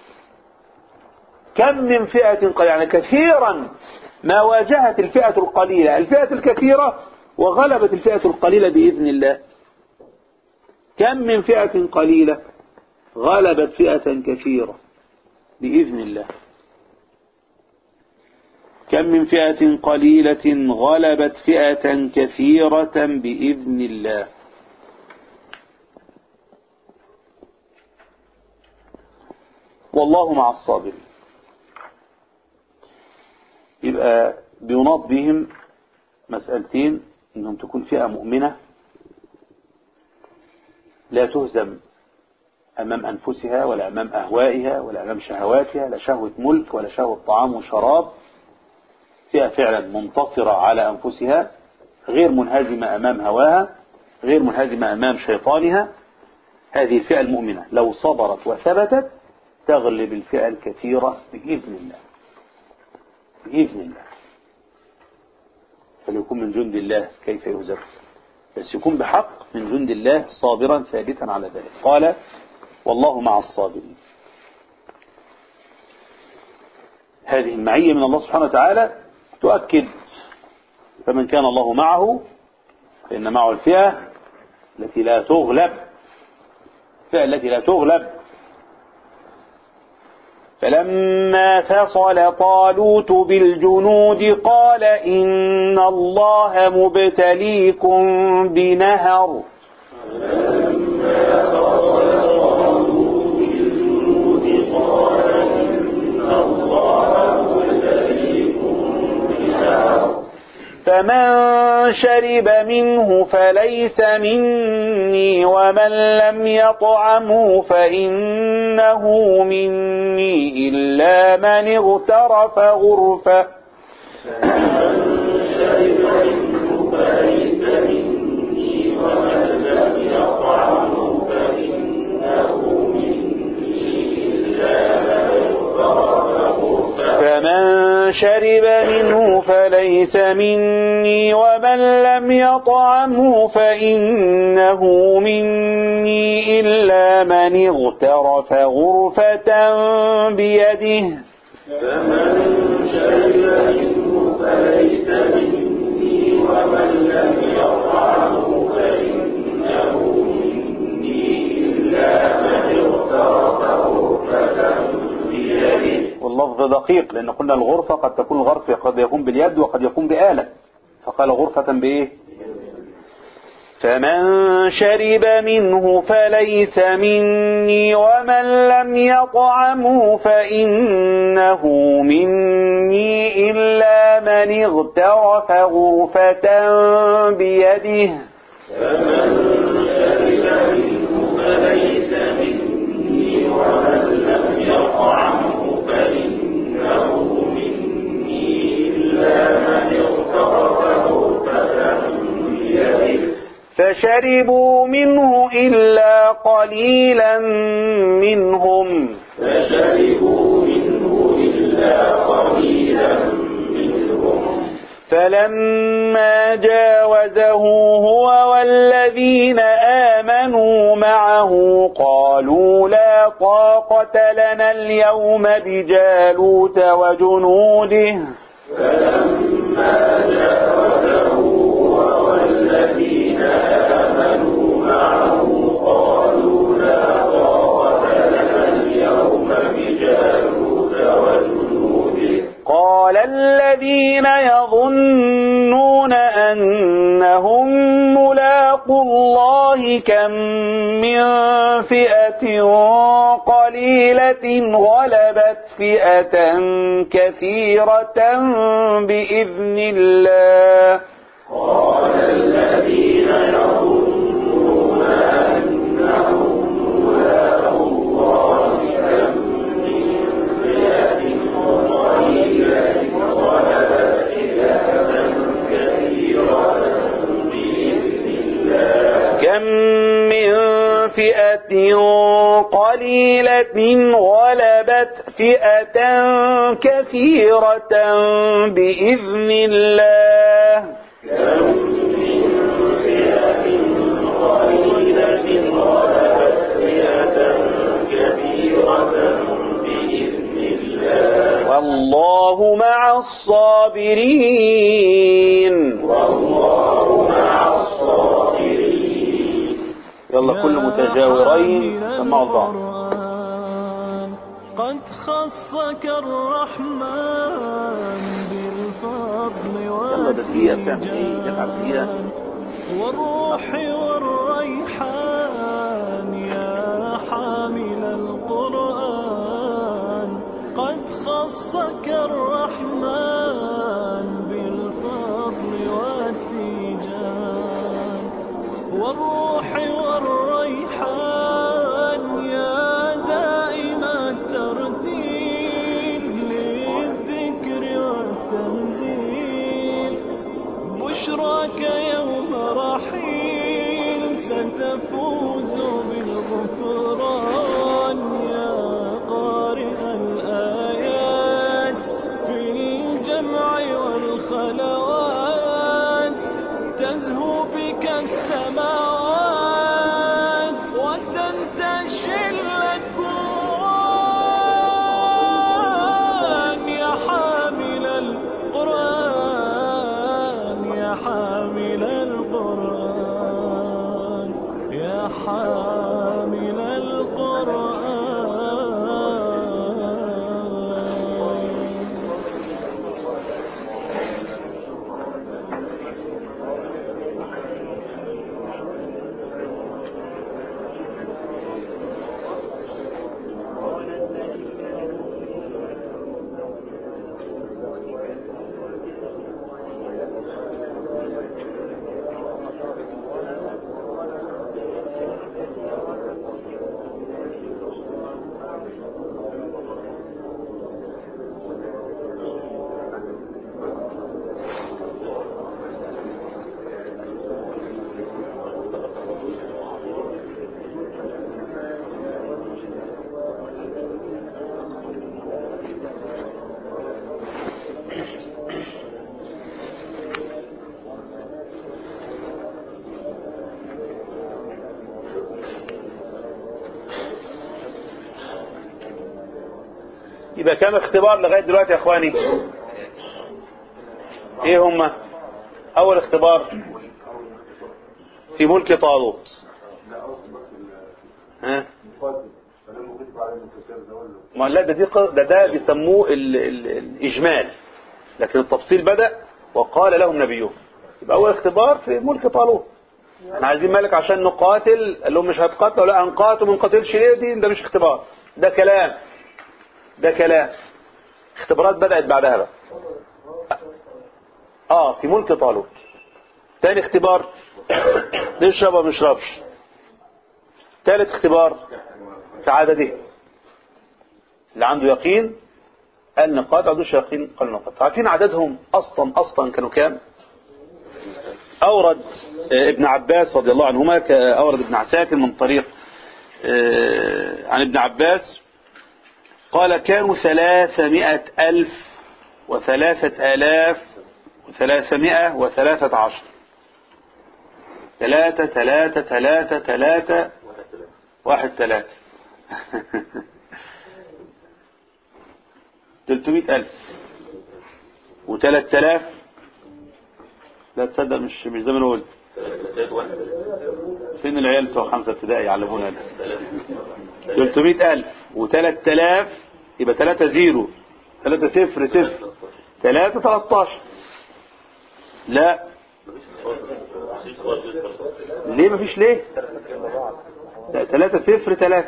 كم من فئة قليلة يعني كثيرا ما واجهت الفئة القليلة الفئة الكثيرة وغلبت الفئة القليلة بإذن الله كم من فئة قليلة غلبت فئة كثيرة بإذن الله كم من فئة قليلة غلبت فئة كثيرة بإذن الله والله مع الصابرين يبقى بيناط بهم مسألتين انهم تكون فئة مؤمنة لا تهزم امام انفسها ولا امام اهوائها ولا امام شهواتها لا شهوة ملك ولا شهوة طعام وشراب فئة فعلا منتصرة على انفسها غير منهزمة امام هواها غير منهزمة امام شيطانها هذه الفئة المؤمنة لو صبرت وثبتت تغلب الفئة الكثيرة بإذن الله بإذن الله فليكون من جند الله كيف يهزم بس يكون بحق من جند الله صابرا ثابتا على ذلك قال والله مع الصابرين هذه المعية من الله سبحانه وتعالى تؤكد فمن كان الله معه فإن معه الفئة التي لا تغلب الفئة التي لا تغلب فلما فصل طالوت بالجنود قال إن الله مبتليكم بنهر فمن شرب منه فليس مني ومن لم يطعمه فإنه مني إلا من اغترف غرفة فمن شرب منه فليس مني ومن لم يطعمه فإنه مني إلا من اغترف غرفة بيده واللفظ دقيق لأن قلنا الغرفة قد تكون الغرفة قد يكون باليد وقد يكون بآلة فقال غرفة بإيه فمن شرب منه فليس مني ومن لم يطعمه فإنه مني إلا من اغترف غرفة بيده فشربوا منه إلا قليلا منهم فلما جاوزه هو والذين آمنوا معه قالوا لا طاقة لنا اليوم بجالوت وجنوده قال الذين يظنون أنهم ملاقوا الله كم من فئة قليلة غلبت فئة كثيرة بإذن الله كم من فئة قليلة غلبت فئة كثيرة بإذن الله والله مع الصابرين يلا كل متجاورين سمعوا بعض قد خصك الرحمن بالفضل يلا ده دقيقة بتعمل ايه؟ نفعل دقيقة والتيجان والروح والريحان يا حامل القرآن قد خصك الرحمن بالفضل والتيجان والروح والريحان يا دائم الترتيل للذكر والتنزيل بشراك يوم رحيل ستفوز بالغفران يا قارئ الآيات في الجمع والخلوات تزهو بك السماوات وتنتشي الأكوان يا حامل القرآن يا حامل القرآن يا حامل القرآن يبقى كام اختبار لغاية دلوقتي يا اخواني ايه هما اول اختبار في ملك طالوت ها ما لا ده دي ق- ده ده بيسموه ال ال الاجمال لكن التفصيل بدأ وقال لهم نبيهم يبقى اول اختبار في ملك طالوت احنا عايزين ملك عشان نقاتل قال لهم مش هتقاتلوا لا هنقاتل وما نقاتلش ليه دي ده مش اختبار ده كلام ده كلام اختبارات بدأت بعدها بقى اه في ملك طالوت تاني اختبار نشرب وما نشربش تالت اختبار في عدده اللي عنده يقين قال نقاط عندوش يقين قال نقاط عارفين عددهم اصلا اصلا كانوا كام اورد آه، ابن عباس رضي الله عنهما ك- اورد ابن عساكر من طريق آه، عن ابن عباس قال كانوا ثلاثمائة ألف وثلاثة آلاف وثلاثمائة وثلاثة عشر ثلاثة ثلاثة ثلاثة ثلاثة واحد ثلاثة تلتمائة ألف وثلاثة آلاف لا تصدق مش مش زي ما أنا قلت فين العيال بتوع خمسة ابتدائي يعلمونا ده 300 ألف وثلاث آلاف يبقى ثلاثة زيرو ثلاثة صفر صفر ثلاثة 13 لا ليه مفيش ليه لا ثلاثة صفر ثلاثة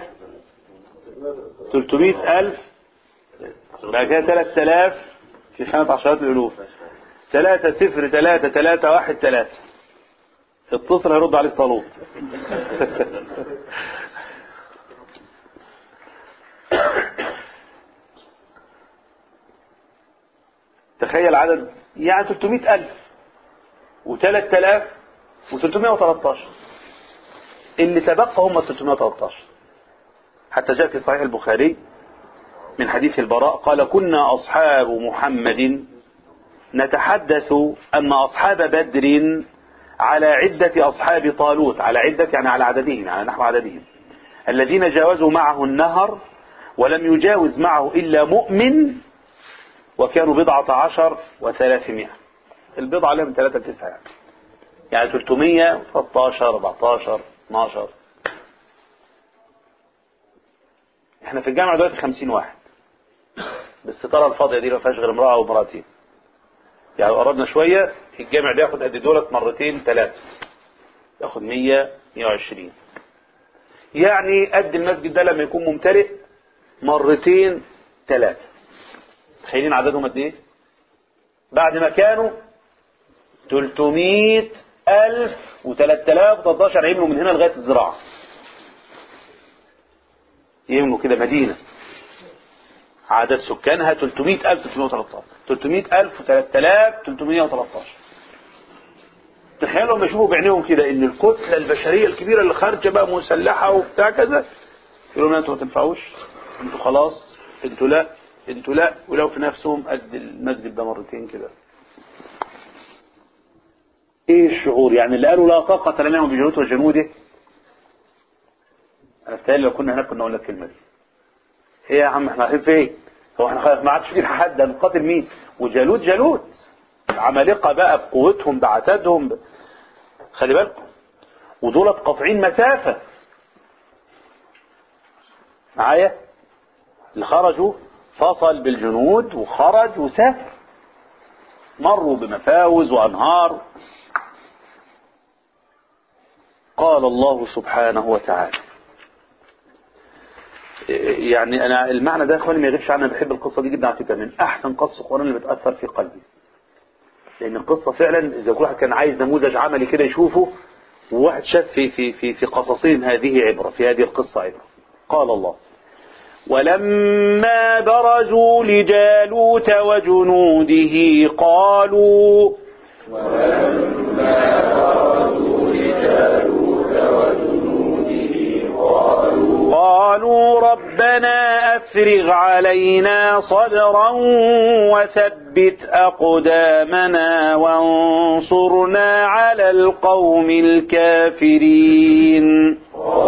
300 ألف بعد كده 3000 في خانة عشرات الألوف ثلاثة صفر ثلاثة ثلاثة واحد ثلاثة اتصل هيرد عليك طالوت تخيل عدد يعني 300 ألف و3000 و313 اللي تبقى هم 313 حتى جاء في صحيح البخاري من حديث البراء قال كنا أصحاب محمد نتحدث أن أصحاب بدر على عدة أصحاب طالوت على عدة يعني على عددهم على نحو عددهم الذين جاوزوا معه النهر ولم يجاوز معه إلا مؤمن وكانوا بضعة عشر وثلاثمائة البضعة لهم ثلاثة تسعة يعني يعني 313 14 12 احنا في الجامعة دلوقتي 50 واحد بس ترى الفاضية دي ما فيهاش غير امرأة ومراتين يعني لو قربنا شوية الجامع بياخد قد دولت مرتين ثلاثة ياخد 100 120 يعني قد المسجد ده لما يكون ممتلئ مرتين ثلاثة تخيلين عددهم قد ايه بعد ما كانوا 300 ألف و3000 و13 يملوا من هنا لغاية الزراعة يملوا كده مدينة عدد سكانها 300 ألف 313 300 ألف و3000 313 تخيلوا لما يشوفوا بعينيهم كده ان الكتلة البشرية الكبيرة اللي خارجة بقى مسلحة وبتاع كذا يقولوا لهم انتوا ما تنفعوش انتوا خلاص انتوا لا انتوا لا ولو في نفسهم قد المسجد ده مرتين كده ايه الشعور يعني اللي قالوا لا طاقة لنا بجنود وجنوده انا بتهيألي لو كنا هناك كنا قلنا الكلمة دي ايه يا عم احنا رايحين فين هو احنا خلاص ما عادش فينا حد هنقاتل مين وجالوت جالوت العمالقة بقى بقوتهم بعتادهم ب... خلي بالكم ودولت قاطعين مسافة معايا اللي خرجوا فصل بالجنود وخرج وسافر مروا بمفاوز وأنهار قال الله سبحانه وتعالى يعني أنا المعنى ده يا اخواني ما يغيبش عني أنا بحب القصة دي جدا على فكرة من أحسن قصة قرآن اللي بتأثر في قلبي لأن القصة فعلا إذا كل واحد كان عايز نموذج عملي كده يشوفه وواحد شاف في في في في قصصهم هذه عبرة في هذه القصة عبرة قال الله ولما برزوا لجالوت وجنوده قالوا قالوا ربنا أفرغ علينا صبرا وثبت أقدامنا وانصرنا على القوم الكافرين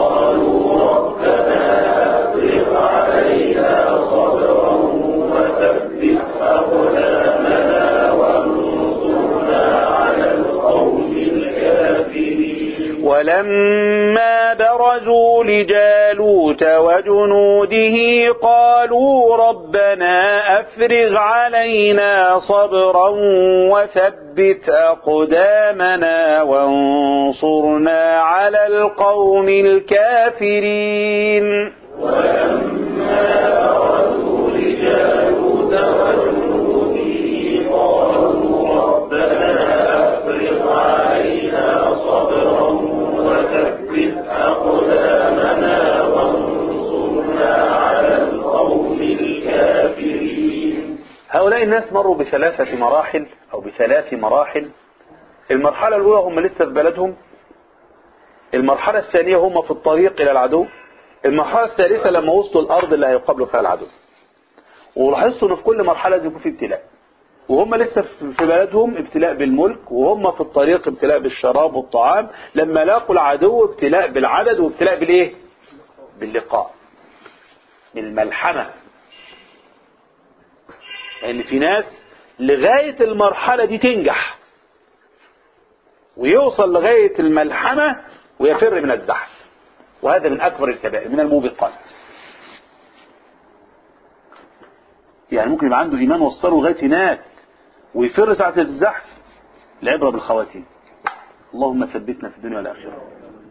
ولما برزوا لجالوت وجنوده قالوا ربنا أفرغ علينا صبرا وثبت أقدامنا وانصرنا على القوم الكافرين هؤلاء الناس مروا بثلاثة مراحل أو بثلاث مراحل المرحلة الأولى هم لسه في بلدهم المرحلة الثانية هم في الطريق إلى العدو المرحلة الثالثة لما وصلوا الأرض اللي هيقابلوا فيها العدو ولاحظتوا ان في كل مرحلة لازم يكون في ابتلاء وهم لسه في بلدهم ابتلاء بالملك وهم في الطريق ابتلاء بالشراب والطعام لما لاقوا العدو ابتلاء بالعدد وابتلاء بالايه باللقاء بالملحمة لان يعني في ناس لغاية المرحلة دي تنجح ويوصل لغاية الملحمة ويفر من الزحف وهذا من أكبر الكبائر من الموبقات يعني ممكن يبقى عنده إيمان وصله لغاية هناك ويفر ساعة الزحف العبرة بالخواتيم اللهم ثبتنا في الدنيا والآخرة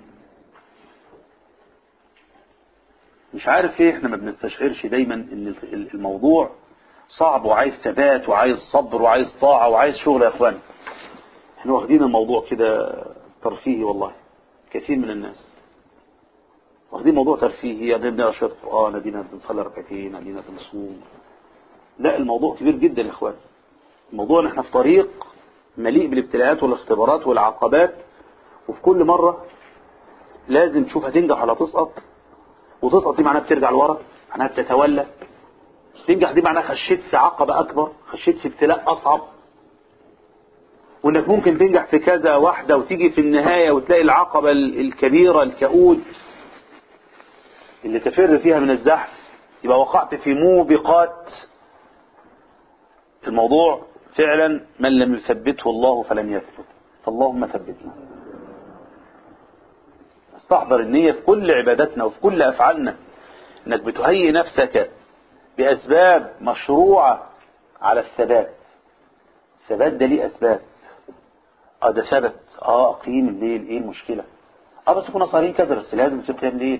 مش عارف ايه احنا ما بنستشعرش دايما ان الموضوع صعب وعايز ثبات وعايز صبر وعايز طاعة وعايز شغل يا اخوان احنا واخدين الموضوع كده ترفيهي والله كثير من الناس واخدين موضوع ترفيهي ادينا بنقرا شويه قران ادينا بنصلي ركعتين ادينا بنصوم لا الموضوع كبير جدا يا اخوان الموضوع ان احنا في طريق مليء بالابتلاءات والاختبارات والعقبات وفي كل مرة لازم تشوف هتنجح ولا تسقط وتسقط دي معناها بترجع لورا معناها بتتولى تنجح دي معناها خشيت في عقبة أكبر خشيت في ابتلاء أصعب وانك ممكن تنجح في كذا واحدة وتيجي في النهاية وتلاقي العقبة الكبيرة الكؤود اللي تفر فيها من الزحف يبقى وقعت في موبقات الموضوع فعلا من لم يثبته الله فلن يثبت فاللهم ثبتنا استحضر النية في كل عباداتنا وفي كل أفعالنا انك بتهيئ نفسك باسباب مشروعة على الثبات الثبات ده ليه اسباب اه ده ثبت اه اقيم الليل ايه المشكلة اه بس كنا صارين كذا بس لازم تصير قيام ليل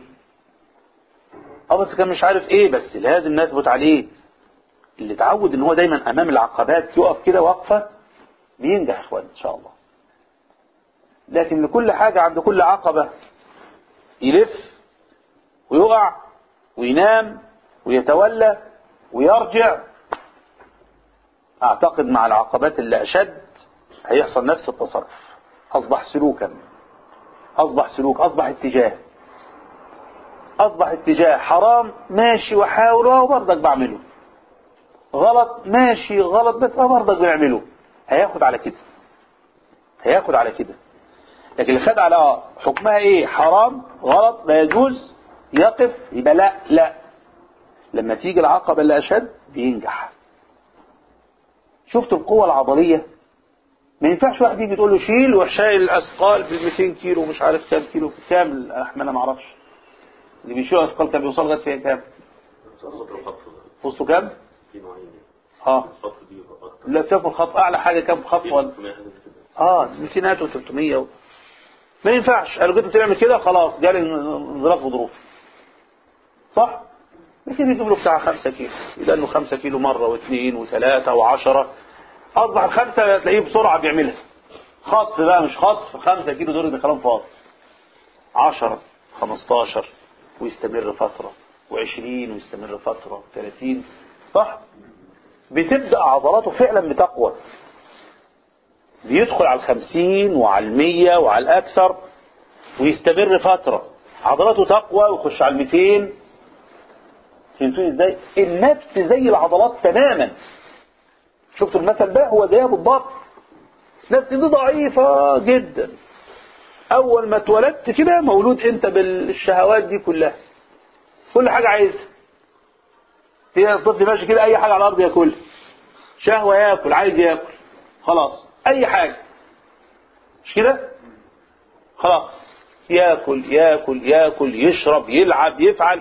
اه بس كان مش عارف ايه بس لازم نثبت عليه اللي اتعود ان هو دايما امام العقبات يقف كده وقفة بينجح يا اخوان ان شاء الله لكن لكل حاجة عند كل عقبة يلف ويقع وينام ويتولى ويرجع اعتقد مع العقبات اللي اشد هيحصل نفس التصرف اصبح سلوكا اصبح سلوك اصبح اتجاه اصبح اتجاه حرام ماشي واحاول اه برضك بعمله غلط ماشي غلط بس اه برضك بنعمله هياخد على كده هياخد على كده لكن اللي خد على حكمها ايه حرام غلط لا يجوز يقف يبقى لا لا لما تيجي العقبة اللي أشد بينجح شفت القوة العضلية ما ينفعش واحد يجي تقول له شيل وشايل الأثقال ب 200 كيلو مش عارف كام كيلو كام الأحمال أنا ما أعرفش اللي بيشيل أثقال كان بيوصل لغاية فين كام وصلوا كام اه لا شافوا الخط أعلى حاجة كام خط ولا اه 200 و300 و... ما ينفعش قالوا كنت بتعمل كده خلاص جالي انزلاق غضروف صح لكن يجيب له بتاع 5 كيلو يبقى له 5 كيلو مرة واثنين وثلاثة وعشرة أصبح الخمسة تلاقيه بسرعة بيعملها خطف بقى مش خطف 5 كيلو دول ده كلام فاضي 10 15 ويستمر فترة و20 ويستمر فترة 30 صح بتبدأ عضلاته فعلا بتقوى بيدخل على الخمسين وعلى المية وعلى الأكثر ويستمر فترة عضلاته تقوى ويخش على الميتين فهمتوني ازاي النفس زي العضلات تماما شفتوا المثل ده هو زيها بالضبط نفس دي ضعيفة جدا اول ما اتولدت كده مولود انت بالشهوات دي كلها كل حاجة عايزها في الطفل ماشي كده اي حاجة على الارض ياكلها شهوة ياكل عايز ياكل خلاص اي حاجة مش كده خلاص ياكل ياكل ياكل يشرب يلعب يفعل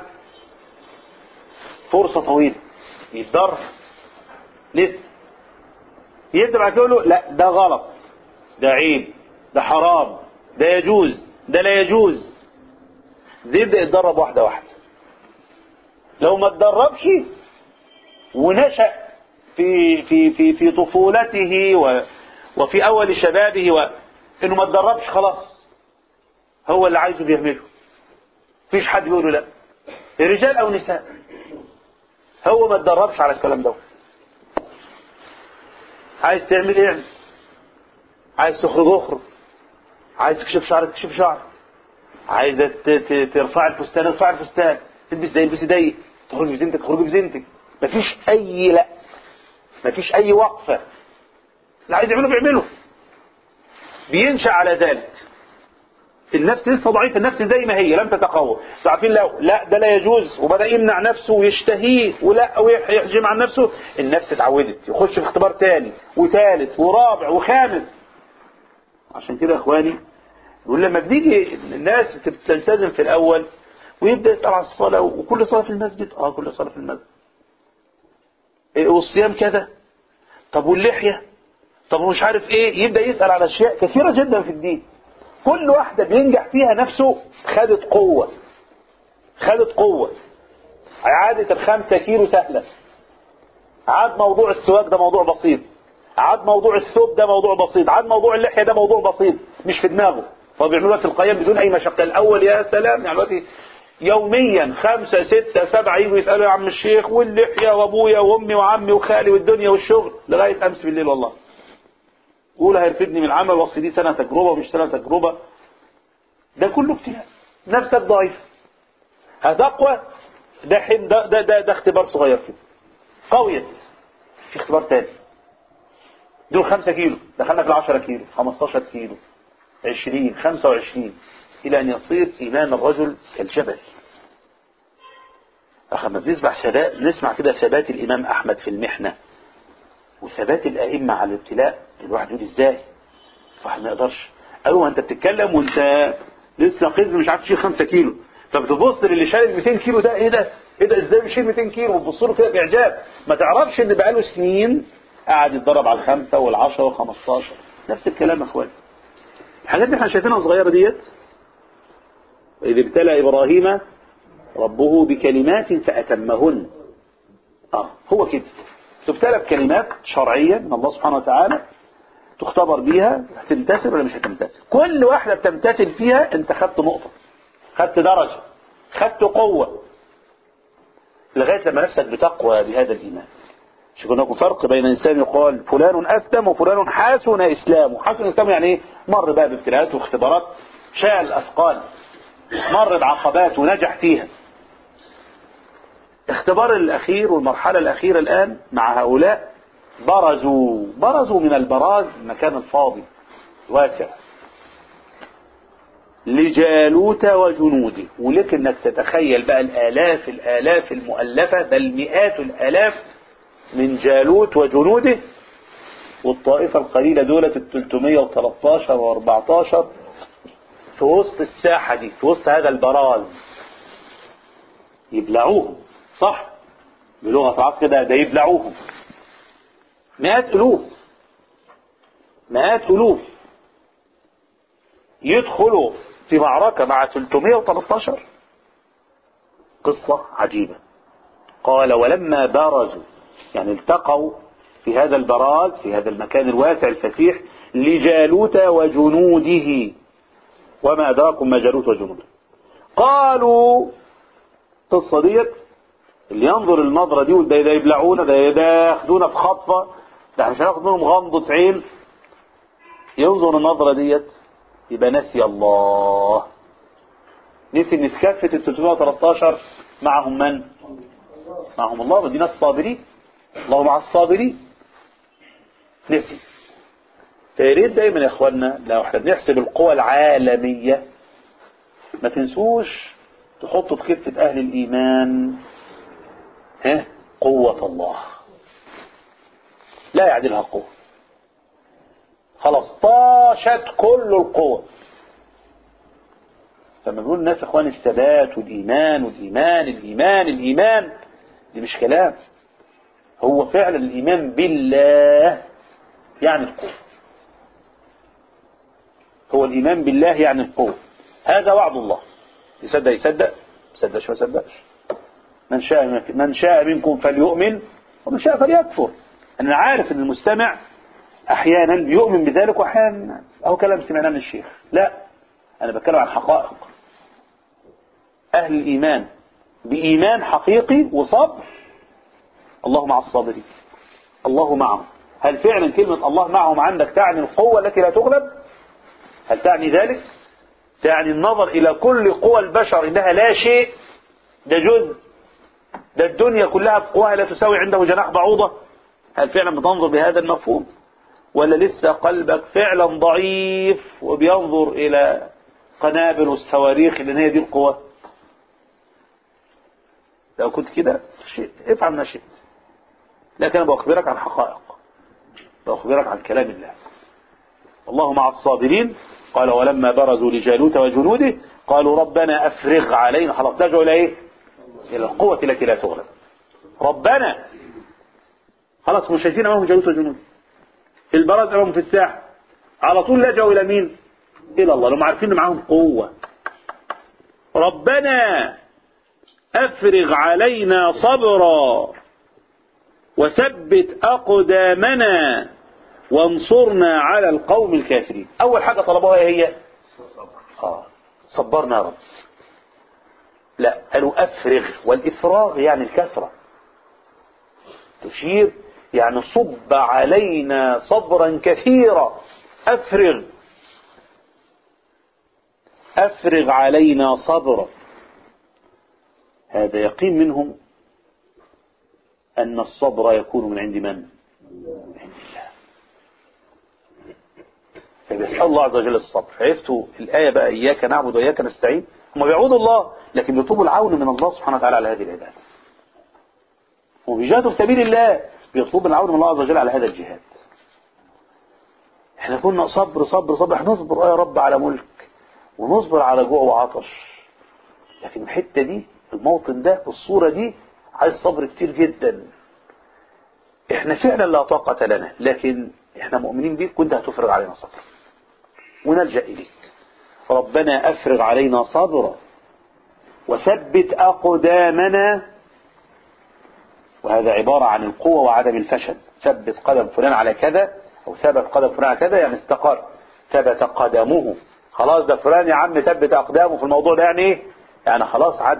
فرصة طويلة يتضر لسه يبدأ بعد يقول له لا ده غلط ده عيب ده حرام ده يجوز ده لا يجوز ده يبدأ يتدرب واحدة واحدة لو ما اتدربش ونشأ في في في في طفولته و وفي أول شبابه وإنه ما اتدربش خلاص هو اللي عايزه بيعمله مفيش حد بيقول له لا رجال أو نساء هو ما اتدربش على الكلام ده عايز تعمل ايه عايز تخرج اخرج عايز تكشف شعرك تكشف شعرك عايز ترفع الفستان ارفع الفستان تلبس ده البس ضيق تخرج بزينتك تخرج بزينتك مفيش اي لا مفيش اي وقفه اللي عايز يعمله بيعمله بينشأ على ذلك النفس لسه ضعيفة النفس زي ما هي لم تتقوى عارفين لو لا ده لا يجوز وبدأ يمنع نفسه ويشتهيه ولا ويحجم عن نفسه النفس اتعودت يخش في اختبار تاني وثالث ورابع وخامس عشان كده يا اخواني يقول لما بنيجي الناس بتلتزم في الاول ويبدأ يسأل على الصلاة وكل صلاة في المسجد اه كل صلاة في المسجد إيه والصيام كذا طب واللحية طب ومش عارف ايه يبدأ يسأل على اشياء كثيرة جدا في الدين كل واحدة بينجح فيها نفسه خدت قوة خدت قوة عادة الخمسة كيلو سهلة عاد موضوع السواك ده موضوع بسيط عاد موضوع الثوب ده موضوع بسيط عاد موضوع اللحية ده موضوع بسيط مش في دماغه فبيعملوها في القيام بدون أي مشقة الأول يا سلام يعني دلوقتي يوميا خمسة ستة سبعة يجوا يسألوا يا عم الشيخ واللحية وأبويا وأمي وعمي وخالي والدنيا والشغل لغاية أمس بالليل والله قول هيرفدني من العمل وصي دي سنة تجربة ومش سنة تجربة ده كله ابتلاء نفسك ضعيف هتقوى ده حين ده, ده, ده, ده اختبار صغير كده قوية في اختبار تاني دول خمسة كيلو دخلنا في العشرة كيلو خمستاشر كيلو عشرين خمسة وعشرين إلى أن يصير إيمان الرجل كالجبل أخذنا نسمع ثبات نسمع كده ثبات الإمام أحمد في المحنة وثبات الأئمة على الابتلاء الواحد يقول إزاي الواحد ما يقدرش أيوة أنت بتتكلم وأنت لسه قزم مش عارف تشيل 5 كيلو فبتبص للي شايل 200 كيلو ده إيه ده ايه ده ازاي بيشيل 200 كيلو وتبص له كده باعجاب ما تعرفش ان بقاله سنين قاعد يتدرب على الخمسه والعشره والخمستاشر نفس الكلام يا اخوان الحاجات اللي احنا شايفينها صغيره ديت إذ ابتلى إبراهيم ربه بكلمات فأتمهن آه هو كده تبتلى بكلمات شرعية من الله سبحانه وتعالى تختبر بيها هتمتثل ولا مش هتمتثل كل واحدة بتمتثل فيها انت خدت نقطة خدت درجة خدت قوة لغاية لما نفسك بتقوى بهذا الإيمان مش هناك فرق بين إنسان يقال فلان أسلم وفلان حسن إسلامه حسن إسلامه يعني إيه مر بقى بابتلاءات واختبارات شال أثقال مر بعقبات ونجح فيها اختبار الأخير والمرحلة الأخيرة الآن مع هؤلاء برزوا برزوا من البراز المكان الفاضي واسع لجالوت وجنوده ولك انك تتخيل بقى الالاف الالاف المؤلفة بل مئات الالاف من جالوت وجنوده والطائفة القليلة دولة ال 313 و 14 في وسط الساحة دي في وسط هذا البراز يبلعوهم صح بلغة العصر كده ده يبلعوهم مئات ألوف مئات ألوف يدخلوا في معركة مع 313 قصة عجيبة قال ولما برزوا يعني التقوا في هذا البراز في هذا المكان الواسع الفسيح لجالوت وجنوده وما أدراكم ما جالوت وجنوده قالوا القصة ديت اللي ينظر النظرة دي وده ده يبلعونا ده ده ياخدونا في خطفة ده احنا مش هناخد منهم غمضة عين ينظر النظرة ديت يبقى نسي الله نسي ان في كافة ال 313 معهم من؟ معهم الله ودي ناس صابرين الله مع الصابرين نسي فياريت دايما يا اخوانا لو احنا بنحسب القوى العالمية ما تنسوش تحطوا في كفة اهل الايمان ها قوة الله لا يعدلها قوة خلاص طاشت كل القوة لما بيقول الناس اخوان الثبات والايمان والايمان الايمان الايمان دي مش كلام هو فعلا الايمان بالله يعني القوة هو الايمان بالله يعني القوة هذا وعد الله يصدق يصدق يصدقش ما يصدقش من شاء من شاء منكم فليؤمن ومن شاء فليكفر انا عارف ان المستمع احيانا بيؤمن بذلك واحيانا اهو كلام سمعناه من الشيخ لا انا بتكلم عن حقائق اهل الايمان بايمان حقيقي وصبر الله مع الصابرين الله معهم هل فعلا كلمة الله معهم عندك تعني القوة التي لا تغلب هل تعني ذلك تعني النظر إلى كل قوى البشر إنها لا شيء ده جزء ده الدنيا كلها بقواها لا تساوي عنده جناح بعوضة هل فعلا بتنظر بهذا المفهوم ولا لسه قلبك فعلا ضعيف وبينظر إلى قنابل والصواريخ اللي هي دي القوة لو كنت كده شيء افعل ما شئت لكن أنا بأخبرك عن حقائق بأخبرك عن كلام الله الله مع الصابرين قال ولما برزوا لجالوت وجنوده قالوا ربنا أفرغ علينا خلاص لجوا إلى إيه إلى القوة التي لا تغلب ربنا خلاص مش شايفين أمامهم جالوت وجنوده في البرز أمامهم في الساحة على طول لجوا إلى مين إلى الله لهم عارفين إن معاهم قوة ربنا أفرغ علينا صبرا وثبت أقدامنا وانصرنا على القوم الكافرين أول حاجة طلبوها هي آه. صبرنا يا رب لا قالوا أفرغ والإفراغ يعني الكثرة تشير يعني صب علينا صبرا كثيرا أفرغ أفرغ علينا صبرا هذا يقين منهم أن الصبر يكون من عند من؟ من عند الله فبيسأل الله عز وجل الصبر عرفتوا الآية بقى إياك نعبد وإياك نستعين هم بيعودوا الله لكن بيطلبوا العون من الله سبحانه وتعالى على هذه العبادة وبيجاهدوا في سبيل الله بيطلبوا العون من الله عز وجل على هذا الجهاد احنا كنا صبر صبر صبر احنا نصبر يا رب على ملك ونصبر على جوع وعطش لكن الحتة دي الموطن ده الصورة دي عايز صبر كتير جدا احنا فعلا لا طاقة لنا لكن احنا مؤمنين بيك وانت هتفرغ علينا صبر ونلجأ إليك ربنا أفرغ علينا صبرا وثبت أقدامنا وهذا عبارة عن القوة وعدم الفشل ثبت قدم فلان على كذا أو ثبت قدم فلان على كذا يعني استقر ثبت قدمه خلاص ده فلان يا عم ثبت أقدامه في الموضوع ده يعني إيه؟ يعني خلاص عد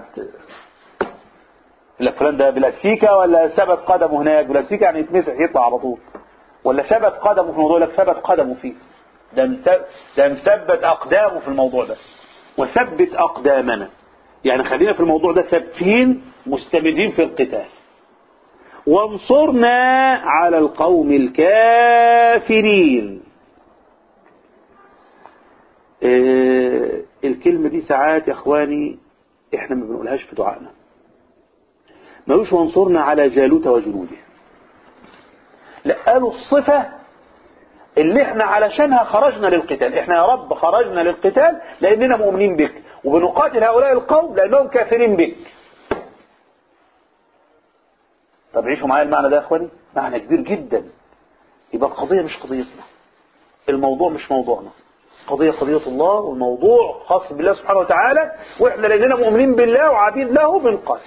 لا فلان ده بلاستيكة ولا ثبت قدمه هناك بلاستيكة يعني يتمسح يطلع على طول ولا ثبت قدمه في الموضوع لك ثبت قدمه فيه ده مث- ده مثبت أقدامه في الموضوع ده وثبت أقدامنا يعني خلينا في الموضوع ده ثابتين مستمرين في القتال وانصرنا على القوم الكافرين آه، الكلمة دي ساعات يا اخواني احنا ما بنقولهاش في دعائنا ملوش وانصرنا على جالوت وجنوده لا قالوا الصفة اللي احنا علشانها خرجنا للقتال احنا يا رب خرجنا للقتال لاننا مؤمنين بك وبنقاتل هؤلاء القوم لانهم كافرين بك طب عيشوا معايا المعنى ده يا اخواني معنى كبير جدا يبقى القضية مش قضيتنا الموضوع مش موضوعنا قضية قضية الله والموضوع خاص بالله سبحانه وتعالى واحنا لاننا مؤمنين بالله وعبيد له بنقاتل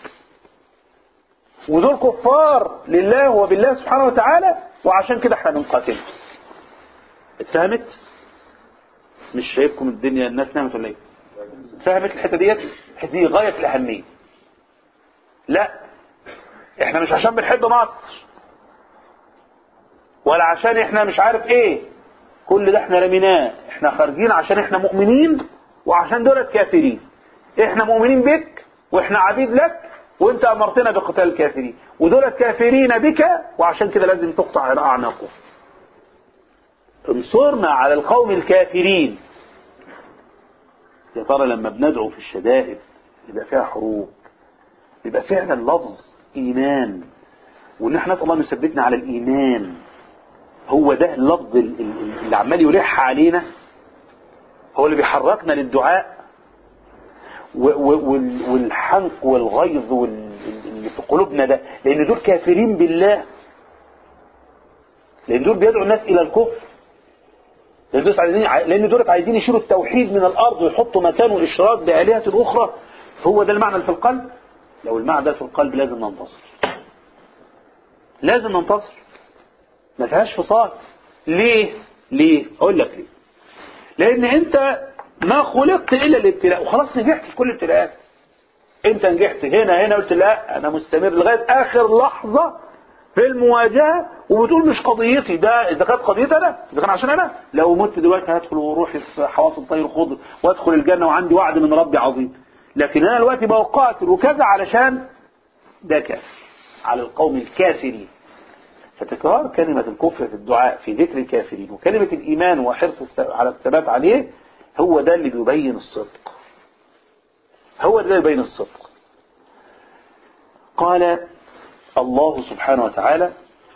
ودول كفار لله وبالله سبحانه وتعالى وعشان كده احنا بنقاتل اتفهمت مش شايفكم الدنيا الناس نامت ولا ايه فهمت الحته ديت الحته دي غايه في الاهميه لا احنا مش عشان بنحب مصر ولا عشان احنا مش عارف ايه كل ده احنا رميناه احنا خارجين عشان احنا مؤمنين وعشان دولت كافرين احنا مؤمنين بك واحنا عبيد لك وانت امرتنا بقتال الكافرين ودولت كافرين بك وعشان كده لازم تقطع اعناقهم انصرنا على القوم الكافرين يا ترى لما بندعو في الشدائد يبقى فيها حروب يبقى فعلا لفظ ايمان وان احنا الله يثبتنا على الايمان هو ده اللفظ ال- ال- اللي عمال يلح علينا هو اللي بيحركنا للدعاء و- و- وال- والحنق والغيظ وال- اللي في قلوبنا ده لان دول كافرين بالله لان دول بيدعوا الناس الى الكفر لان دول عايزين لان دول عايزين يشيلوا التوحيد من الارض ويحطوا مكانه الاشراك بالهه اخرى هو ده المعنى اللي في القلب لو المعنى ده في القلب لازم ننتصر لازم ننتصر ما فيهاش فصال ليه ليه اقول لك ليه لان انت ما خلقت الا الابتلاء وخلاص نجحت في كل الابتلاءات انت نجحت هنا هنا قلت لا انا مستمر لغايه اخر لحظه في المواجهه وبتقول مش قضيتي ده اذا كانت قضيتي انا اذا كان عشان انا لو مت دلوقتي هدخل وروحي في حواصل طير خضر وادخل الجنه وعندي وعد من ربي عظيم لكن انا دلوقتي بقاتل وكذا علشان ده كافر على القوم الكافرين فتكرار كلمة الكفر في الدعاء في ذكر الكافرين وكلمة الإيمان وحرص الس- على الثبات عليه هو ده اللي بيبين الصدق هو ده اللي بيبين الصدق قال الله سبحانه وتعالى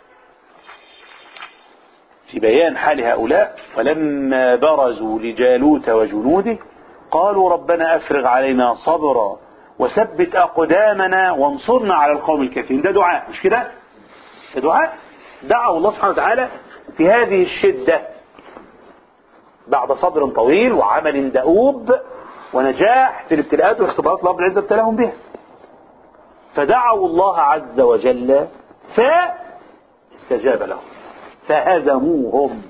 في بيان حال هؤلاء ولما برزوا لجالوت وجنوده قالوا ربنا أفرغ علينا صبرا وثبت أقدامنا وانصرنا على القوم الكافرين ده دعاء مش كده ده دعاء دعوا الله سبحانه وتعالى في هذه الشدة بعد صبر طويل وعمل دؤوب ونجاح في الابتلاءات والاختبارات الله رب العزة ابتلاهم بها فدعوا الله عز وجل فاستجاب لهم فهزموهم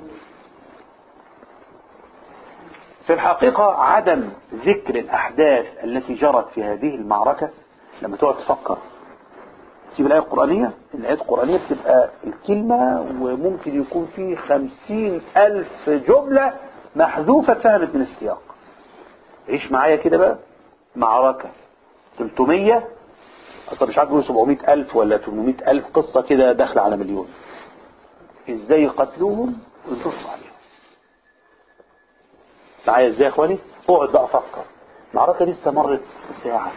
في الحقيقة عدم ذكر الأحداث التي جرت في هذه المعركة لما تقعد تفكر تسيب الآية القرآنية الآية القرآنية بتبقى الكلمة وممكن يكون فيه خمسين ألف جملة محذوفة اتفهمت من السياق عيش معايا كده بقى معركة 300 أصلا مش عارف يقول 700 ألف ولا 800 ألف قصة كده داخلة على مليون إزاي يقتلوهم وينتصروا عليهم معايا إزاي يا إخواني اقعد بقى فكر المعركة دي استمرت ساعة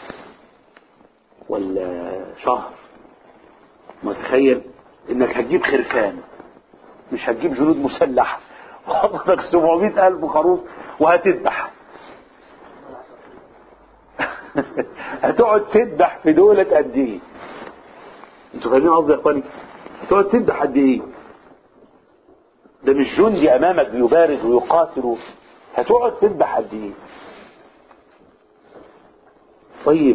ولا شهر ما تخيل انك هتجيب خرفان مش هتجيب جنود مسلحة وحطك 700 ألف خروف وهتذبح هتقعد تذبح في دولة قد ايه انتوا فاهمين قصدي يا اخواني هتقعد تذبح قد ايه ده مش جندي امامك بيبارز ويقاتل هتقعد تذبح قد ايه طيب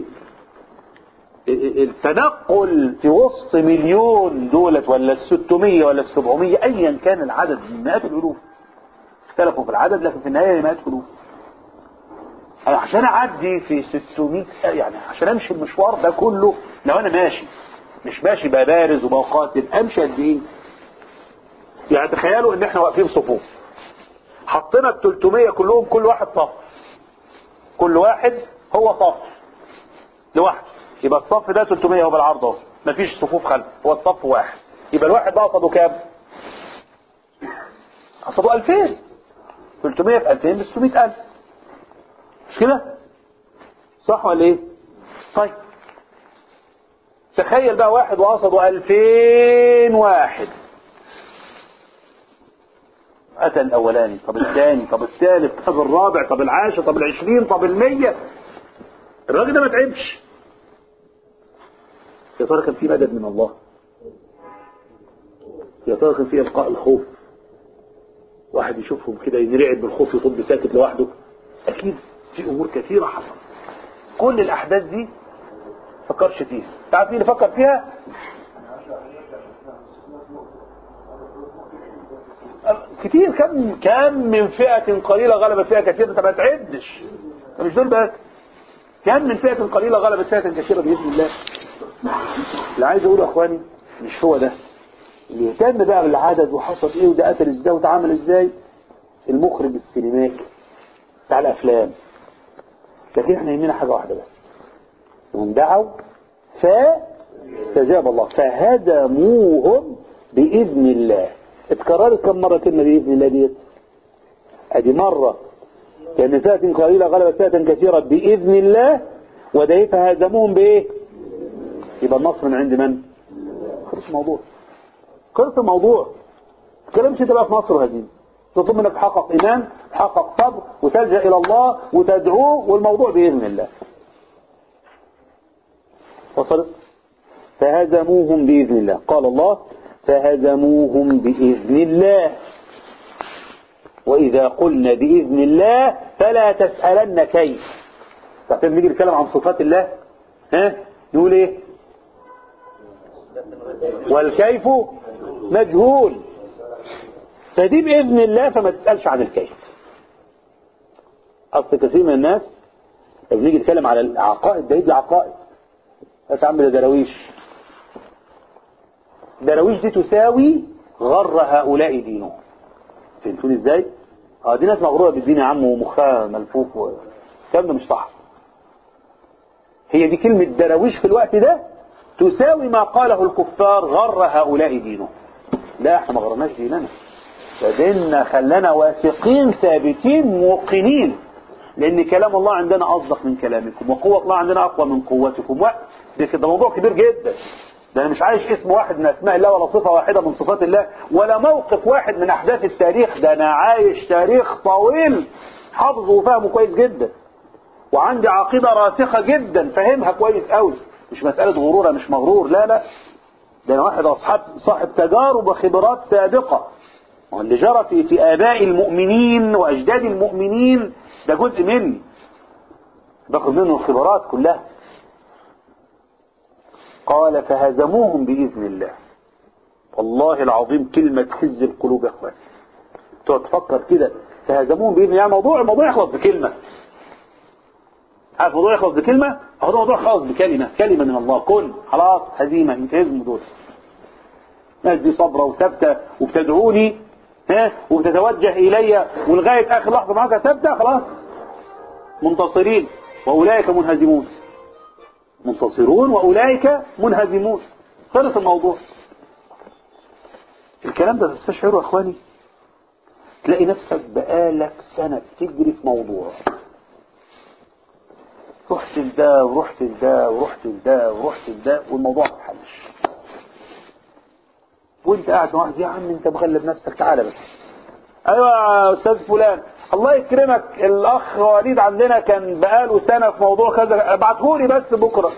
التنقل في وسط مليون دولة ولا الستمية ولا السبعمية ايا كان العدد من مئات الالوف اختلفوا في العدد لكن في النهاية مئات الالوف أنا عشان اعدي في 600 يعني عشان امشي المشوار ده كله لو انا ماشي مش ماشي ببارز وبقاتل امشي قد ايه يعني تخيلوا ان احنا واقفين صفوف حطينا ال 300 كلهم كل واحد صف كل واحد هو صف لوحده يبقى الصف ده 300 هو بالعرض اهو مفيش صفوف خلف هو الصف واحد يبقى الواحد ده قصده كام قصده 2000 300 في 2000 ب 600000 مش كده صح ولا ايه طيب تخيل بقى واحد وقصده 2000 واحد أتى الأولاني طب الثاني طب الثالث طب الرابع طب العاشر طب العشرين طب المية الراجل ده ما تعبش يا ترى كان في مدد من الله يا ترى كان في إلقاء الخوف واحد يشوفهم كده ينرعب بالخوف يطب ساكت لوحده أكيد في أمور كثيرة حصلت كل الأحداث دي فكرش فيها تعرف مين اللي فكر فيها كتير كم كم من فئة قليلة غلبت فئة كثيرة انت ما تعدش مش دول بس كم من فئة قليلة غلبت فئة كثيرة بإذن الله اللي عايز اقوله يا اخواني مش هو ده اللي يهتم بقى بالعدد وحصل ايه وده قتل ازاي وتعامل ازاي المخرج السينمائي بتاع الافلام لكن احنا يهمنا حاجة واحدة بس هم دعوا فاستجاب الله فهدموهم بإذن الله اتكررت كم مرة كلمة بإذن الله ديت ادي مرة لأن فئة قليلة غلبت فئة كثيرة بإذن الله وده فهزموهم بإيه يبقى النصر من عند من خلص الموضوع خلص الموضوع تكلمش انت بقى في نصر وهزيمة تطلب منك تحقق إيمان تحقق صبر وتلجأ إلى الله وتدعوه والموضوع بإذن الله وصلت فهزموهم بإذن الله قال الله فهزموهم بإذن الله وإذا قلنا بإذن الله فلا تسألن كيف تعرفين نيجي نتكلم عن صفات الله ها نقول ايه والكيف مجهول فدي بإذن الله فما تسألش عن الكيف أصل كثير من الناس لما نيجي نتكلم على العقائد ده يدي عقائد بس عم ده دراويش دراويش دي تساوي غر هؤلاء دينهم فهمتوني ازاي؟ اه دي ناس مغروره بالدين يا عم ومخها ملفوف و... الكلام ده مش صح هي دي كلمة دراويش في الوقت ده تساوي ما قاله الكفار غر هؤلاء دينهم لا احنا ما غرناش ديننا فديننا خلانا واثقين ثابتين موقنين لان كلام الله عندنا اصدق من كلامكم وقوة الله عندنا اقوى من قوتكم وقت ده كده موضوع كبير جدا ده انا مش عايش اسم واحد من اسماء الله ولا صفة واحدة من صفات الله ولا موقف واحد من احداث التاريخ ده انا عايش تاريخ طويل حافظه وفاهمه كويس جدا وعندي عقيدة راسخة جدا فاهمها كويس قوي مش مسألة غرور أنا مش مغرور لا لا ده أنا واحد أصحاب صاحب تجارب وخبرات سابقة واللي جرى في, في آباء المؤمنين وأجداد المؤمنين ده جزء مني باخد منه الخبرات كلها قال فهزموهم بإذن الله والله العظيم كلمة تهز القلوب يا اخوان تقعد تفكر كده فهزموهم بإذن الله موضوع الموضوع يخلص بكلمة عارف الموضوع يخلص بكلمة هو ده موضوع خاص بكلمة كلمة من الله كن خلاص هزيمة انتهزموا دول الناس دي صبرة وثابتة وبتدعوني ها وبتتوجه إلي ولغاية آخر لحظة معاك ثابتة خلاص منتصرين وأولئك منهزمون منتصرون وأولئك منهزمون خلص الموضوع الكلام ده تستشعره يا أخواني تلاقي نفسك بقالك سنة بتجري في موضوع رحت لده ورحت لده ورحت لده ورحت لده والموضوع ما اتحلش وانت قاعد مع واحد يا عم انت مغلب نفسك تعالى بس ايوه يا استاذ فلان الله يكرمك الاخ وليد عندنا كان بقاله سنة في موضوع كذا ابعتهولي بس بكرة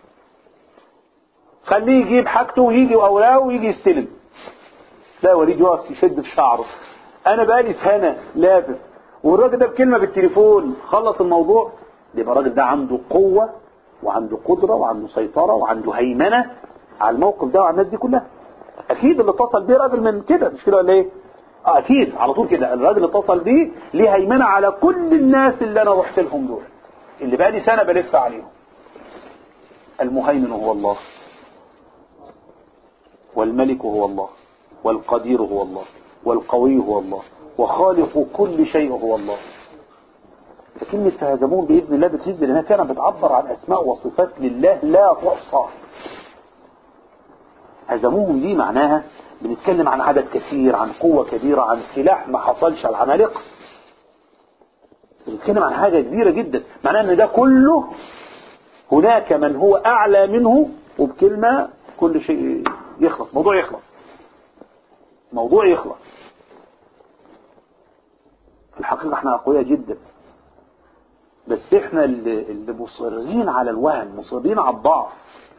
خليه يجيب حاجته ويجي واولاه ويجي يستلم لا وليد يقف يشد في شعره انا بقالي سنة لابس والراجل ده بكلمة بالتليفون خلص الموضوع يبقى الراجل ده عنده قوة وعنده قدرة وعنده سيطرة وعنده هيمنة على الموقف ده وعلى الناس دي كلها اكيد اللي اتصل بيه راجل من كده مش كده ولا ايه اه اكيد على طول كده الراجل اللي اتصل بيه ليه هيمنة على كل الناس اللي انا رحت لهم دول اللي بقالي سنة بلف عليهم المهيمن هو الله والملك هو الله والقدير هو الله والقوي هو الله وخالق كل شيء هو الله فكلمة فهزموهم بإذن الله بتهز لأنها فعلا بتعبر عن أسماء وصفات لله لا تحصى هزموهم دي معناها بنتكلم عن عدد كثير عن قوة كبيرة عن سلاح ما حصلش على العمالقة بنتكلم عن حاجة كبيرة جدا معناها ان ده كله هناك من هو اعلى منه وبكلمة كل شيء يخلص موضوع يخلص موضوع يخلص في الحقيقة احنا اقوياء جدا بس احنا اللي, اللي مصرين على الوهن مصرين على الضعف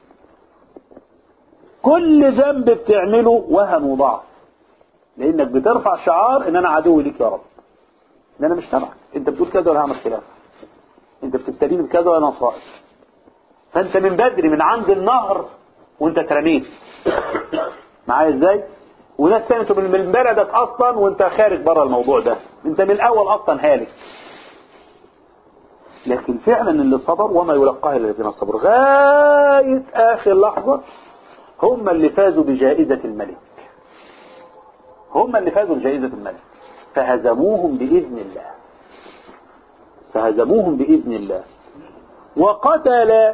كل ذنب بتعمله وهن وضعف لانك بترفع شعار ان انا عدو ليك يا رب ان انا مش تبعك انت بتقول كذا وانا هعمل خلافك انت بتبتليني بكذا وانا صائم فانت من بدري من عند النهر وانت اترميت معايا ازاي وناس تانية انتوا من من بلدك اصلا وانت خارج بره الموضوع ده انت من الاول اصلا هالك لكن فعلا اللي صبر وما يلقاه الا الذين صبروا غاية اخر لحظة هم اللي فازوا بجائزة الملك هم اللي فازوا بجائزة الملك فهزموهم بإذن الله فهزموهم بإذن الله وقتل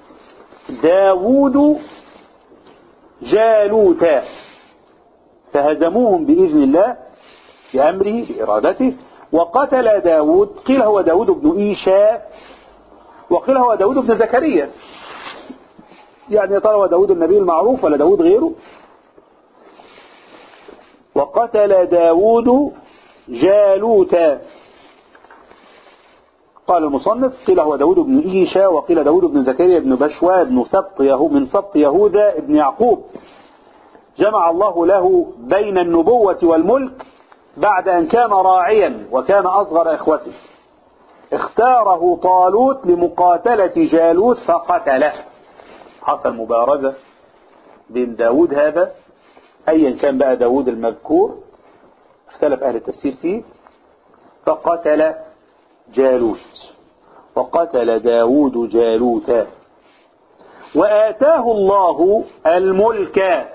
داود جالوت فهزموهم بإذن الله بأمره بإرادته وقتل داود قيل هو داود بن إيشا وقيل هو داود بن زكريا يعني يا ترى هو داود النبي المعروف ولا داود غيره وقتل داود جالوت قال المصنف قيل هو داود بن إيشا وقيل داود بن زكريا بن بشوى بن سبط يهو من سبط يهوذا بن يعقوب جمع الله له بين النبوة والملك بعد أن كان راعيا وكان أصغر إخوته اختاره طالوت لمقاتلة جالوت فقتله حصل مبارزة بين داود هذا أيا كان بقى داود المذكور اختلف أهل التفسير فيه فقتل جالوت وقتل داود جالوتا وآتاه الله الملك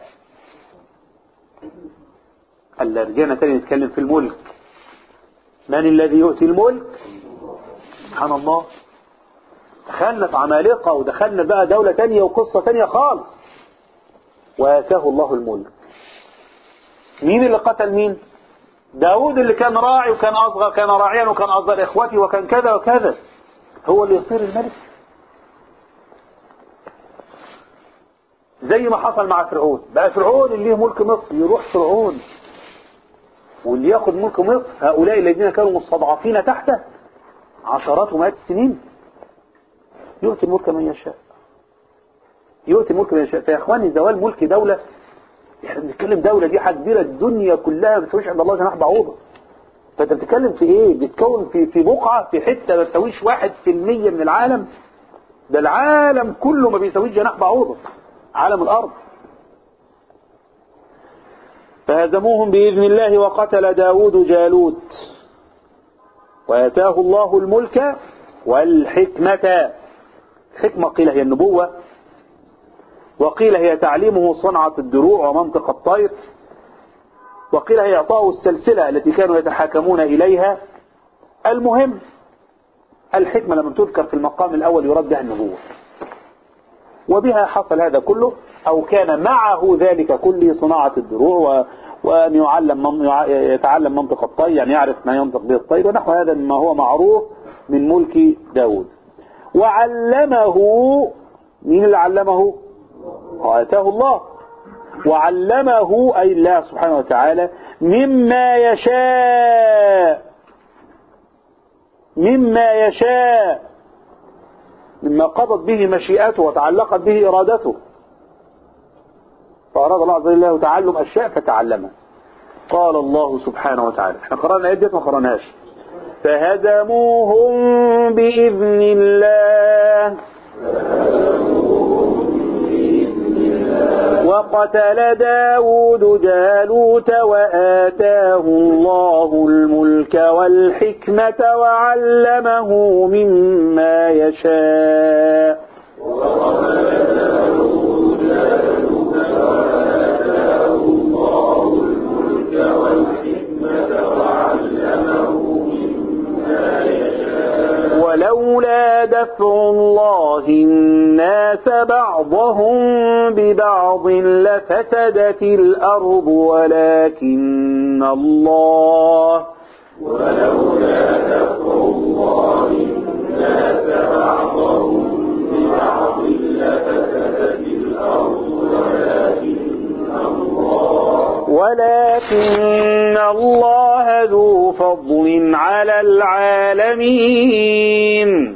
هلا رجعنا تاني نتكلم في الملك من الذي يؤتي الملك سبحان الله دخلنا في عمالقة ودخلنا بقى دولة تانية وقصة تانية خالص وآتاه الله الملك مين اللي قتل مين داود اللي كان راعي وكان أصغر كان راعيا وكان أصغر إخوتي وكان كذا وكذا هو اللي يصير الملك زي ما حصل مع فرعون بقى فرعون اللي له ملك مصر يروح فرعون واللي ياخد ملك مصر هؤلاء الذين كانوا مستضعفين تحته عشرات ومئات السنين يؤتي الملك من يشاء يؤتي الملك من يشاء فيا اخواني زوال ملك دولة احنا بنتكلم دولة دي حاجة كبيرة الدنيا كلها ما بتسويش عند الله جناح بعوضة فانت بتتكلم في ايه بتكون في في بقعة في حتة ما بتسويش واحد في المية من العالم ده العالم كله ما بيسويش جناح بعوضة عالم الارض فهزموهم بإذن الله وقتل داود جالوت وآتاه الله الملك والحكمة حكمة قيل هي النبوة وقيل هي تعليمه صنعة الدروع ومنطق الطير وقيل هي إعطاء السلسلة التي كانوا يتحاكمون إليها المهم الحكمة لما تذكر في المقام الأول يرد بها النبوة وبها حصل هذا كله أو كان معه ذلك كله صناعة الدروع و... وأن يعلم من... يتعلم منطق الطير يعني يعرف ما ينطق به الطير ونحو هذا مما هو معروف من ملك داود وعلمه مين اللي علمه وآتاه الله وعلمه أي الله سبحانه وتعالى مما يشاء مما يشاء مما قضت به مشيئته وتعلقت به إرادته فأراد الله عز وجل تعلم أشياء فتعلمها قال الله سبحانه وتعالى احنا قرأنا الآية ديت ما قرأناش فهزموهم بإذن الله وقتل داود جالوت وآتاه الله الملك والحكمة وعلمه مما يشاء ولولا دفع الله الناس بعضهم ببعض لفسدت الأرض ولكن الله ولكن الله ذو فضل على العالمين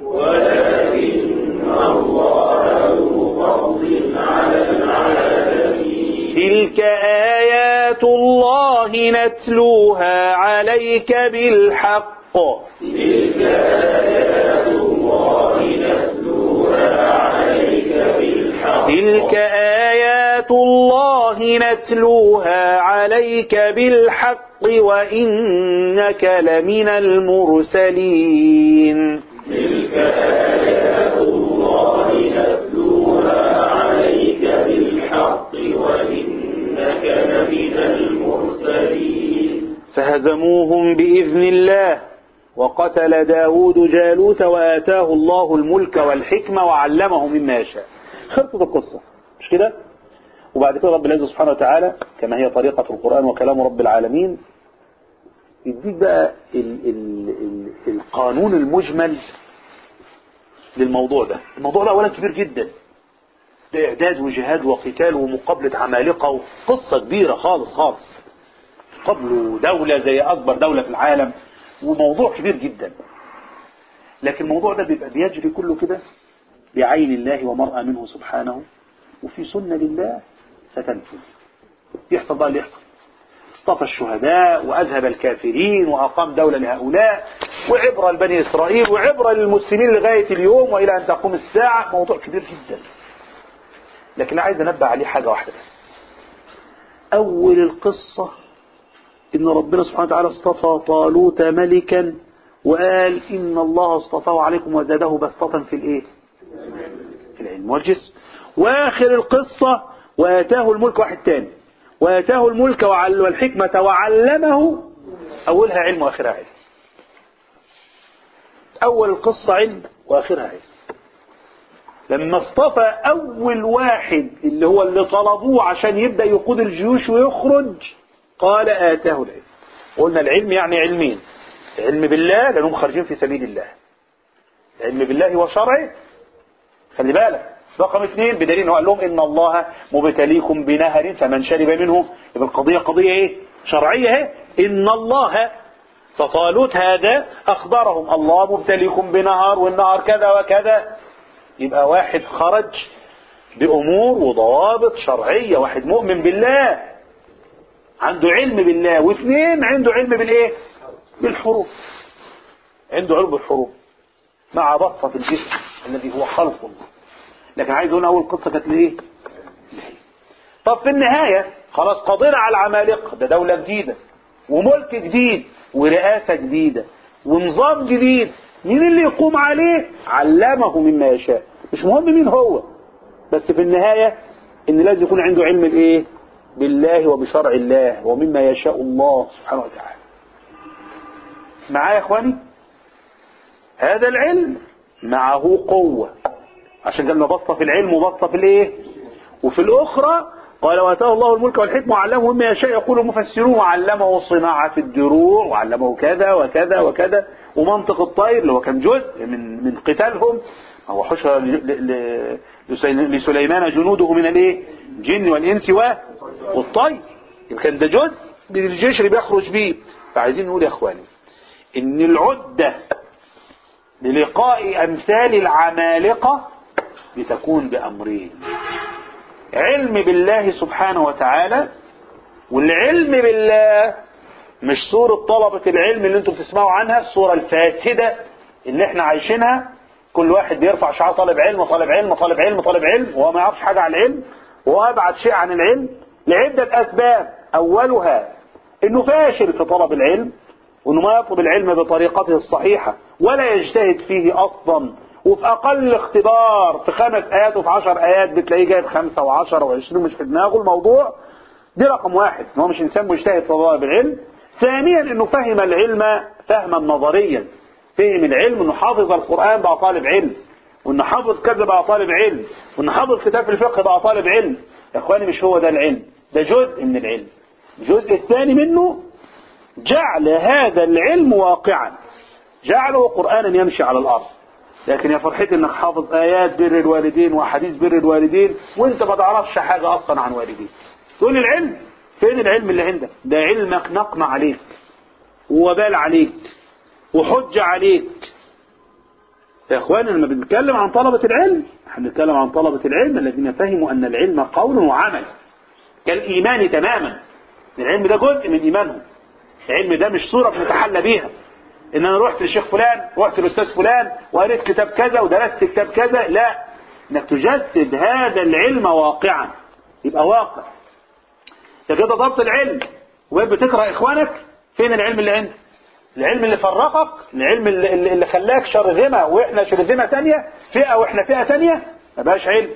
تلك آيات الله نتلوها عليك بالحق تلك آيات الله نتلوها عليك بالحق وإنك لمن المرسلين فهزموهم بإذن الله وقتل داود جالوت وآتاه الله الملك والحكمة وعلمه مما يشاء خلصت القصة مش كده وبعد كده رب العزة سبحانه وتعالى كما هي طريقة القرآن وكلام رب العالمين يديك بقى ال ال ال القانون المجمل للموضوع ده الموضوع ده أولا كبير جدا ده إعداد وجهاد وقتال ومقابلة عمالقة وقصة كبيرة خالص خالص قبله دولة زي أكبر دولة في العالم وموضوع كبير جدا لكن الموضوع ده بيبقى بيجري كله كده بعين الله ومرأى منه سبحانه وفي سنة لله ستنفذ يحصل بقى اللي يحصل اصطفى الشهداء وأذهب الكافرين وأقام دولة لهؤلاء وعبرة لبني إسرائيل وعبرة للمسلمين لغاية اليوم وإلى أن تقوم الساعة موضوع كبير جدا لكن عايز أنبه عليه حاجة واحدة بس أول القصة إن ربنا سبحانه وتعالى اصطفى طالوت ملكا وقال إن الله اصطفاه عليكم وزاده بسطة في الإيه في العلم والجسم وآخر القصة وآتاه الملك واحد تاني وآتاه الملك وعل- والحكمة وعلمه أولها علم وآخرها علم أول القصة علم وآخرها علم لما اصطفى أول واحد اللي هو اللي طلبوه عشان يبدأ يقود الجيوش ويخرج قال آتاه العلم قلنا العلم يعني علمين علم بالله لأنهم خارجين في سبيل الله علم بالله وشرعه خلي بالك رقم اثنين بدليل انه قال لهم ان الله مبتليكم بنهر فمن شرب منه يبقى القضيه قضيه ايه؟ شرعيه اهي ان الله فطالوت هذا اخبرهم الله مبتليكم بنهر والنهر كذا وكذا يبقى واحد خرج بامور وضوابط شرعيه واحد مؤمن بالله عنده علم بالله واثنين عنده علم بالايه؟ بالحروف عنده علم بالحروف مع بسطة الجسم الذي هو خلق الله لكن عايز اقول اول قصة كانت ليه طب في النهاية خلاص قضينا على العمالقة ده دولة جديدة وملك جديد ورئاسة جديدة ونظام جديد مين اللي يقوم عليه علمه مما يشاء مش مهم مين هو بس في النهاية ان لازم يكون عنده علم الايه بالله وبشرع الله ومما يشاء الله سبحانه وتعالى معايا يا اخواني هذا العلم معه قوة عشان قالنا بسطة في العلم وبسطة في الايه وفي الاخرى قال واتاه الله الملك والحكمة وعلمه مما يشاء يقول المفسرون وعلمه صناعة الدروع وعلمه كذا وكذا وكذا ومنطق الطير اللي هو كان جزء من من قتالهم هو حشر ل- ل- ل- لسليمان جنوده من الايه الجن والانس و- والطير يبقى كان ده جزء من الجيش اللي بيخرج بيه فعايزين نقول يا اخواني ان العدة للقاء أمثال العمالقة لتكون بأمرين علم بالله سبحانه وتعالى والعلم بالله مش صورة طلبة العلم اللي انتم بتسمعوا عنها الصورة الفاسدة اللي احنا عايشينها كل واحد بيرفع شعار طالب علم طالب علم طالب علم طالب علم وهو ما يعرفش حاجة عن العلم وهو أبعد شيء عن العلم لعدة أسباب أولها إنه فاشل في طلب العلم وإنه ما يطلب العلم بطريقته الصحيحة ولا يجتهد فيه أصلا وفي أقل اختبار في خمس آيات وفي عشر آيات بتلاقيه جايب خمسة وعشرة وعشرين مش في دماغه الموضوع دي رقم واحد إن هو مش إنسان مجتهد في طلب العلم ثانيا إنه فهم العلم فهما نظريا فهم العلم إنه حافظ القرآن بقى طالب علم وإنه حافظ كذا بقى طالب علم وإنه حافظ كتاب في الفقه بقى طالب علم يا إخواني مش هو ده العلم ده جزء من العلم الجزء الثاني منه جعل هذا العلم واقعا جعله قرآنا يمشي على الأرض لكن يا فرحتي انك حافظ ايات بر الوالدين واحاديث بر الوالدين وانت ما تعرفش حاجة اصلا عن والدين تقول لي العلم فين العلم اللي عندك ده علمك نقمة عليك ووبال عليك وحجة عليك يا اخواني لما بنتكلم عن طلبة العلم احنا بنتكلم عن طلبة العلم الذين فهموا ان العلم قول وعمل كالايمان تماما العلم ده جزء من ايمانهم العلم ده مش صورة بنتحلى بيها ان انا رحت للشيخ فلان رحت للاستاذ فلان وقريت كتاب كذا ودرست كتاب كذا لا انك تجسد هذا العلم واقعا يبقى واقع انت كده ضبط العلم وبقيت بتقرا اخوانك فين العلم اللي عندك العلم اللي فرقك العلم اللي, اللي اللي خلاك شرذمه واحنا شرذمه تانية فئه واحنا فئه تانية ما بقاش علم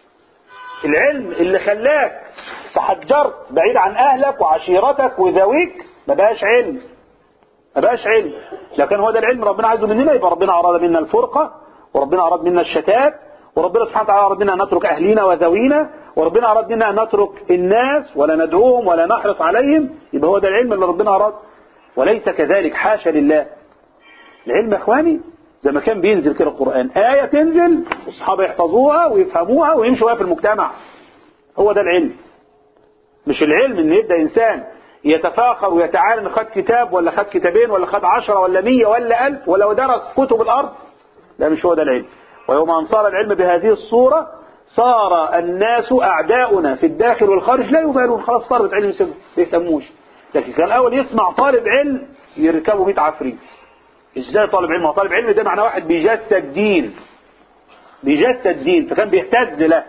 العلم اللي خلاك تحجرت بعيد عن اهلك وعشيرتك وذويك ما بقاش علم ما بقاش علم لكن هو ده العلم ربنا عايزه مننا يبقى ربنا أراد منا الفرقة وربنا أراد منا الشتات وربنا سبحانه وتعالى أراد منا أن نترك أهلينا وذوينا وربنا أراد منا أن نترك الناس ولا ندعوهم ولا نحرص عليهم يبقى هو ده العلم اللي ربنا أراد وليس كذلك حاشا لله العلم يا إخواني زي ما كان بينزل كده القرآن آية تنزل والصحابة يحفظوها ويفهموها ويمشوا بها في المجتمع هو ده العلم مش العلم ان يبدأ إنسان يتفاخر ويتعالى ان خد كتاب ولا خد كتابين ولا خد عشرة ولا مية ولا ألف ولا درس كتب الأرض لا مش هو ده العلم ويوم أن صار العلم بهذه الصورة صار الناس أعداؤنا في الداخل والخارج لا يبالون خلاص صارت علم سنة ما يهتموش لكن كان الأول يسمع طالب علم يركبوا 100 عفريت ازاي طالب علم هو طالب علم ده معناه واحد بيجسد دين بيجسد دين فكان بيهتز له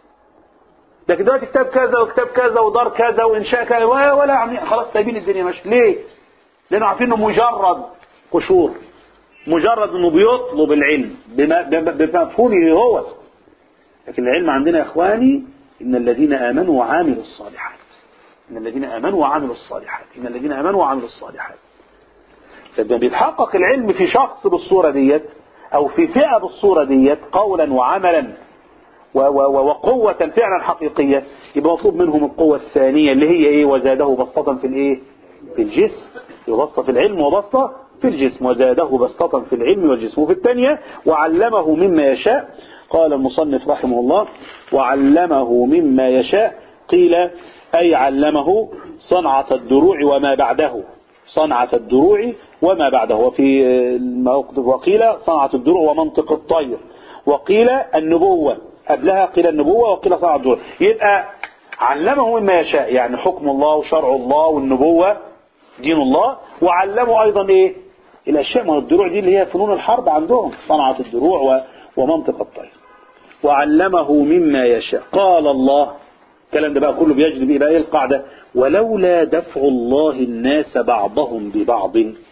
لكن دلوقتي كتاب كذا وكتاب كذا ودار كذا وانشاء كذا ولا يعني خلاص سايبين الدنيا ماشيه ليه؟ لانه عارفين انه مجرد قشور مجرد انه بيطلب العلم بما- بم- بمفهومه هو لكن العلم عندنا يا اخواني ان الذين امنوا وعملوا الصالحات ان الذين امنوا وعملوا الصالحات ان الذين امنوا وعملوا الصالحات لما بيتحقق العلم في شخص بالصورة ديت او في فئة بالصورة ديت قولا وعملا و- و- وقوة فعلا حقيقية يبقى مطلوب منهم القوة الثانية اللي هي ايه وزاده بسطة في الايه في الجسم بسطة في العلم وبسطة في الجسم وزاده بسطة في العلم والجسم وفي الثانية وعلمه مما يشاء قال المصنف رحمه الله وعلمه مما يشاء قيل أي علمه صنعة الدروع وما بعده صنعة الدروع وما بعده وفي الموقف وقيل صنعة الدروع ومنطق الطير وقيل النبوة قبلها قيل النبوة وقيل صنعة الدروع يبقى علمه مما يشاء يعني حكم الله وشرع الله والنبوة دين الله وعلمه أيضا إيه الأشياء ما هو الدروع دي اللي هي فنون الحرب عندهم صنعة الدروع و- ومنطق الطير وعلمه مما يشاء قال الله الكلام ده بقى كله بيجري بيه بقى ايه القاعدة ولولا دفع الله الناس بعضهم ببعض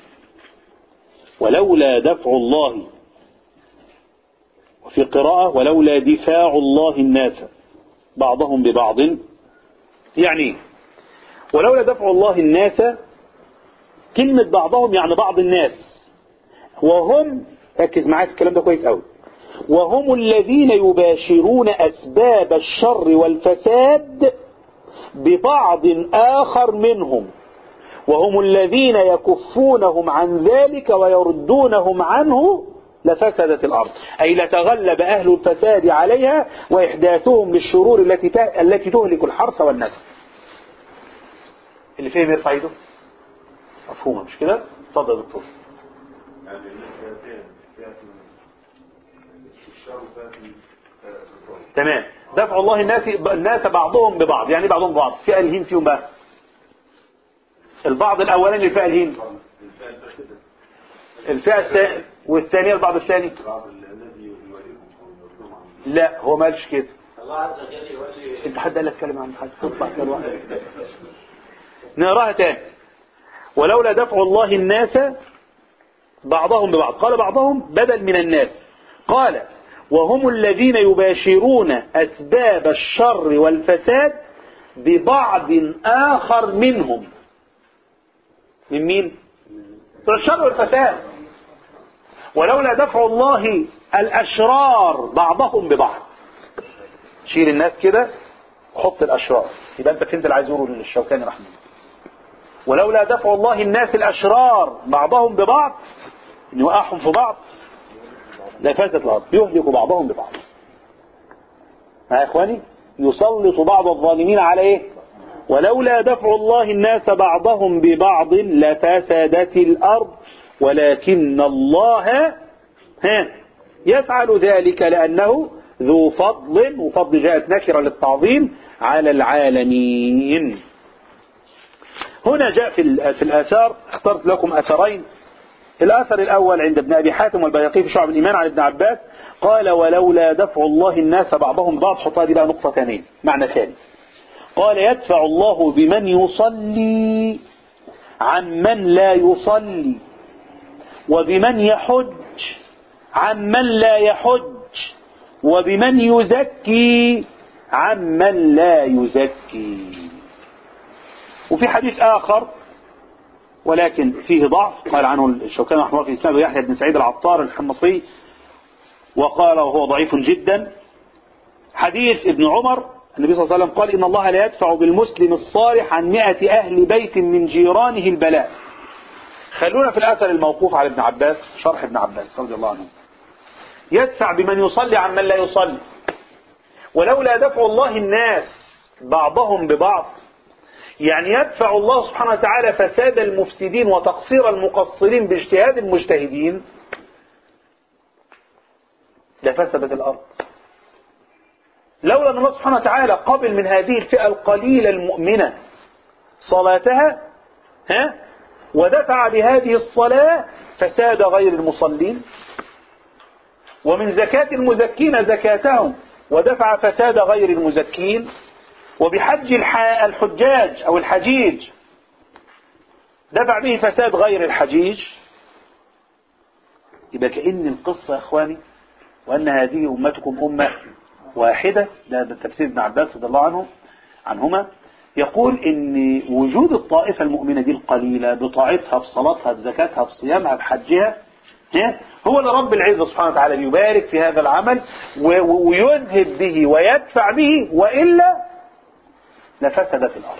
ولولا دفع الله وفي قراءة ولولا دفاع الله الناس بعضهم ببعض يعني إيه؟ ولولا دفع الله الناس كلمة بعضهم يعني بعض الناس وهم ركز معايا في الكلام ده كويس قوي وهم الذين يباشرون أسباب الشر والفساد ببعض آخر منهم وهم الذين يكفونهم عن ذلك ويردونهم عنه لفسدت الأرض أي لتغلب أهل الفساد عليها وإحداثهم للشرور التي ته- التي تهلك الحرث والنسل اللي فهم يرفع ايده مفهومة مش كده اتفضل يا دكتور يعني الفئتين تمام دفع الله الناس الناس بعضهم ببعض يعني إيه بعضهم ببعض فئة الهين فيهم بقى البعض الأولاني الفئة الهين الفئة الثانية والثانية البعض الثاني لا هو ما قالش كده الله عز وجل يولي انت حد قال لك كلمة عن حد تطلع كده واحد نقراها تاني ولولا دفع الله الناس بعضهم ببعض قال بعضهم بدل من الناس قال وهم الذين يباشرون أسباب الشر والفساد ببعض آخر منهم من مين؟ بتوع الشر والفساد ولولا دفع الله الأشرار بعضهم ببعض شيل الناس كده وحط الأشرار يبقى أنت فهمت اللي عايز يقوله للشوكاني رحمه الله ولولا دفع الله الناس الأشرار بعضهم ببعض ان يوقعهم في بعض لفسدت الأرض يهلك بعضهم ببعض ها يا إخواني يسلط بعض الظالمين على إيه ولولا دفع الله الناس بعضهم ببعض لفسدت الأرض ولكن الله ها يفعل ذلك لأنه ذو فضل وفضل جاءت نكرة للتعظيم على العالمين هنا جاء في ال- في الآثار اخترت لكم أثرين الأثر الأول عند ابن أبي حاتم والبيهقي في شعب الإيمان عن ابن عباس قال ولولا دفع الله الناس بعضهم بعض حطها دي بقى نقطة ثانية معنى ثاني قال يدفع الله بمن يصلي عن من لا يصلي وبمن يحج عن من لا يحج وبمن يزكي عن من لا يزكي وفي حديث آخر ولكن فيه ضعف قال عنه الشوكاني رحمه الله في إسناده يحيى بن سعيد العطار الحمصي وقال وهو ضعيف جدا حديث ابن عمر النبي صلى الله عليه وسلم قال إن الله لا يدفع بالمسلم الصالح عن مئة أهل بيت من جيرانه البلاء خلونا في الأثر الموقوف على ابن عباس شرح ابن عباس رضي الله عنه يدفع بمن يصلي عن من لا يصلي ولولا دفع الله الناس بعضهم ببعض يعني يدفع الله سبحانه وتعالى فساد المفسدين وتقصير المقصرين باجتهاد المجتهدين لفسدت الأرض لولا أن الله سبحانه وتعالى قبل من هذه الفئة القليلة المؤمنة صلاتها ها ودفع بهذه الصلاة فساد غير المصلين ومن زكاة المزكين زكاتهم ودفع فساد غير المزكين وبحج الح- الحجاج أو الحجيج دفع به فساد غير الحجيج يبقى كأن القصة يا إخواني وأن هذه أمتكم أمة واحدة ده, ده تفسير ابن عباس رضي الله عنه عنهما يقول ان وجود الطائفة المؤمنة دي القليلة بطاعتها بصلاتها بزكاتها بصيامها بحجها ها؟ هو اللي رب العزة سبحانه وتعالى بيبارك في هذا العمل و- و- ويذهب به ويدفع به وإلا لفسدت الأرض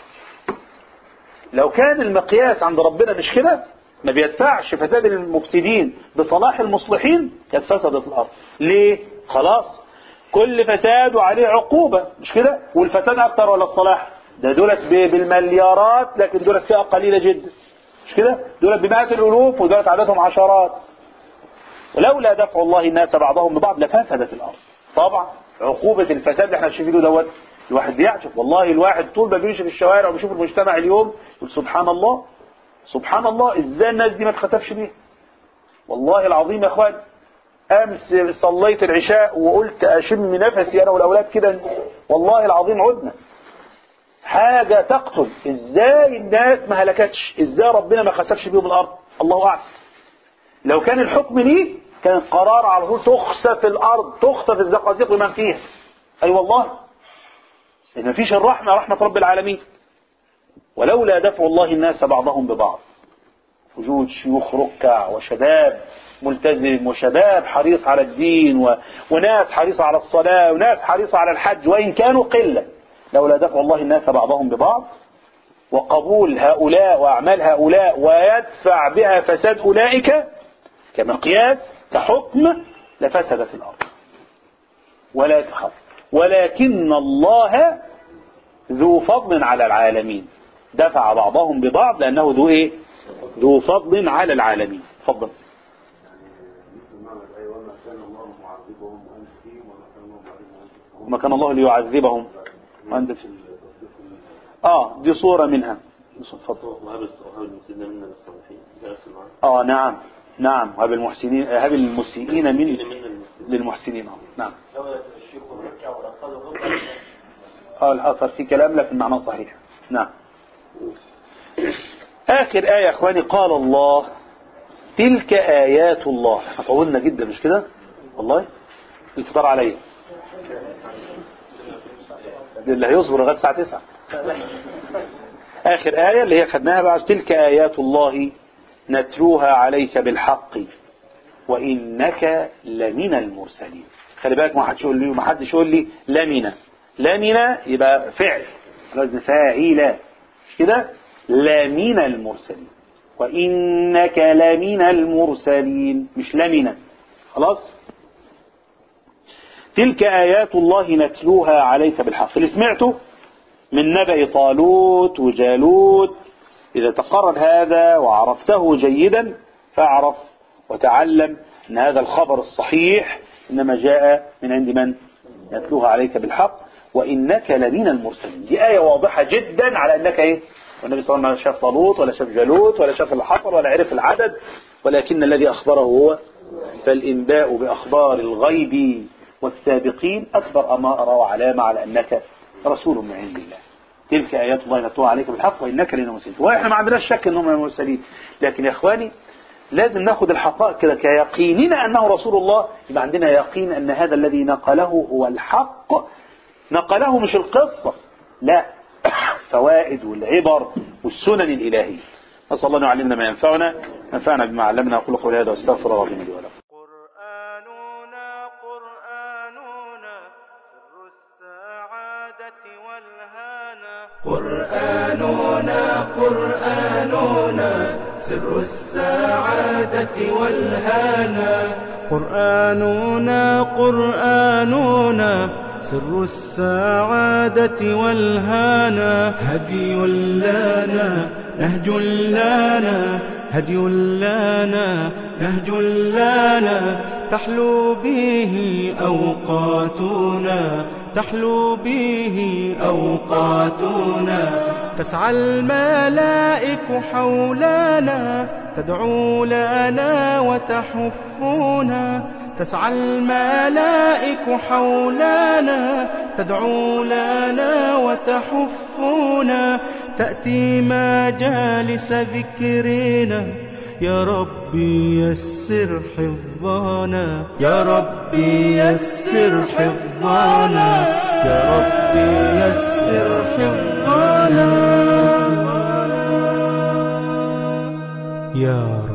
لو كان المقياس عند ربنا مش كده ما بيدفعش فساد المفسدين بصلاح المصلحين كانت فسدت الأرض ليه خلاص كل فساد وعليه عقوبة مش كده والفساد أكتر ولا الصلاح ده دولت ب- بالمليارات لكن دولت فئة قليلة جدا مش كده دولت بمئات الألوف ودولت عددهم عشرات ولولا دفع الله الناس بعضهم ببعض لفسدت الأرض طبعا عقوبة الفساد اللي احنا شايفينه دوت الواحد بيعجب والله الواحد طول ما بيمشي في الشوارع وبيشوف المجتمع اليوم يقول سبحان الله سبحان الله ازاي الناس دي ما اتختفش بيها والله العظيم يا اخوان امس صليت العشاء وقلت اشم نفسي انا والاولاد كده والله العظيم عدنا حاجة تقتل ازاي الناس ما هلكتش ازاي ربنا ما خسفش بيهم الارض الله اعلم لو كان الحكم ليه كان القرار على طول تخسف الارض تخسف الزقازيق بمن فيها اي أيوة والله لان مفيش الرحمة رحمة رب العالمين ولولا دفع الله الناس بعضهم ببعض وجود شيوخ ركع وشباب ملتزم وشباب حريص على الدين و... وناس حريصة على الصلاة وناس حريصة على الحج وإن كانوا قلة لولا دفع الله الناس بعضهم ببعض وقبول هؤلاء وأعمال هؤلاء ويدفع بها فساد أولئك كمقياس كحكم لفسدت الأرض ولا تخف ولكن الله ذو فضل على العالمين دفع بعضهم ببعض لأنه ذو إيه ذو فضل على العالمين فضل وما كان الله ليعذبهم وأنت في آه دي صورة منها اتفضل وهب المسلمين منا للصالحين ده نفس المعنى آه نعم نعم هب المحسنين هب المسيئين من منا للمسلمين للمحسنين آه نعم لولا الشيخ والركع والأطفال والركع اه الأثر في كلام لكن معناه صحيح نعم آخر آية يا إخواني قال الله تلك آيات الله احنا طولنا جدا مش كده والله الفطار عليا اللي هيصبر لغاية الساعة 9 آخر آية اللي هي خدناها بعد تلك آيات الله نتلوها عليك بالحق وإنك لمن المرسلين خلي بالك ما حدش يقول لي ما حدش يقول لي لمن لمن يبقى فعل وزن فاعل مش كده لمن المرسلين وإنك لمن المرسلين مش لمن خلاص تلك آيات الله نتلوها عليك بالحق اللي سمعته من نبأ طالوت وجالوت إذا تقرر هذا وعرفته جيدا فاعرف وتعلم أن هذا الخبر الصحيح إنما جاء من عند من نتلوها عليك بالحق وإنك لمن المرسلين دي آية واضحة جدا على أنك إيه والنبي صلى الله عليه وسلم شاف طالوت ولا شاف جالوت ولا شاف الحفر ولا عرف العدد ولكن الذي أخبره هو فالإنباء بأخبار الغيب والسابقين أكبر أمارة وعلامة على أنك رسول من عند الله تلك آيات الله نتلوها عليك بالحق وإنك لنا مرسلين وإحنا ما عندناش شك أنهم من المرسلين لكن يا إخواني لازم ناخد الحقائق كده كيقيننا أنه رسول الله يبقى عندنا يقين أن هذا الذي نقله هو الحق نقله مش القصة لا فوائد والعبر والسنن الإلهية نسأل الله أن يعلمنا ما ينفعنا ينفعنا بما علمنا أقول قولي هذا واستغفر الله لي ولكم قرآننا قرآننا سر السعادة والهانا قرآننا قرآننا سر السعادة والهانا قرآننا قرآننا سر السعادة والهانا هدي لنا نهج لنا هدي لنا نهج لنا تحلو به أوقاتنا تحلو به أوقاتنا تسعى الملائك حولنا تدعو لنا وتحفنا تسعى الملائك حولنا تدعو لنا وتحفنا تأتي مجالس ذكرنا يا ربي يسر حفظنا يا ربي يسر حفظنا يا ربي يسر حفظنا يا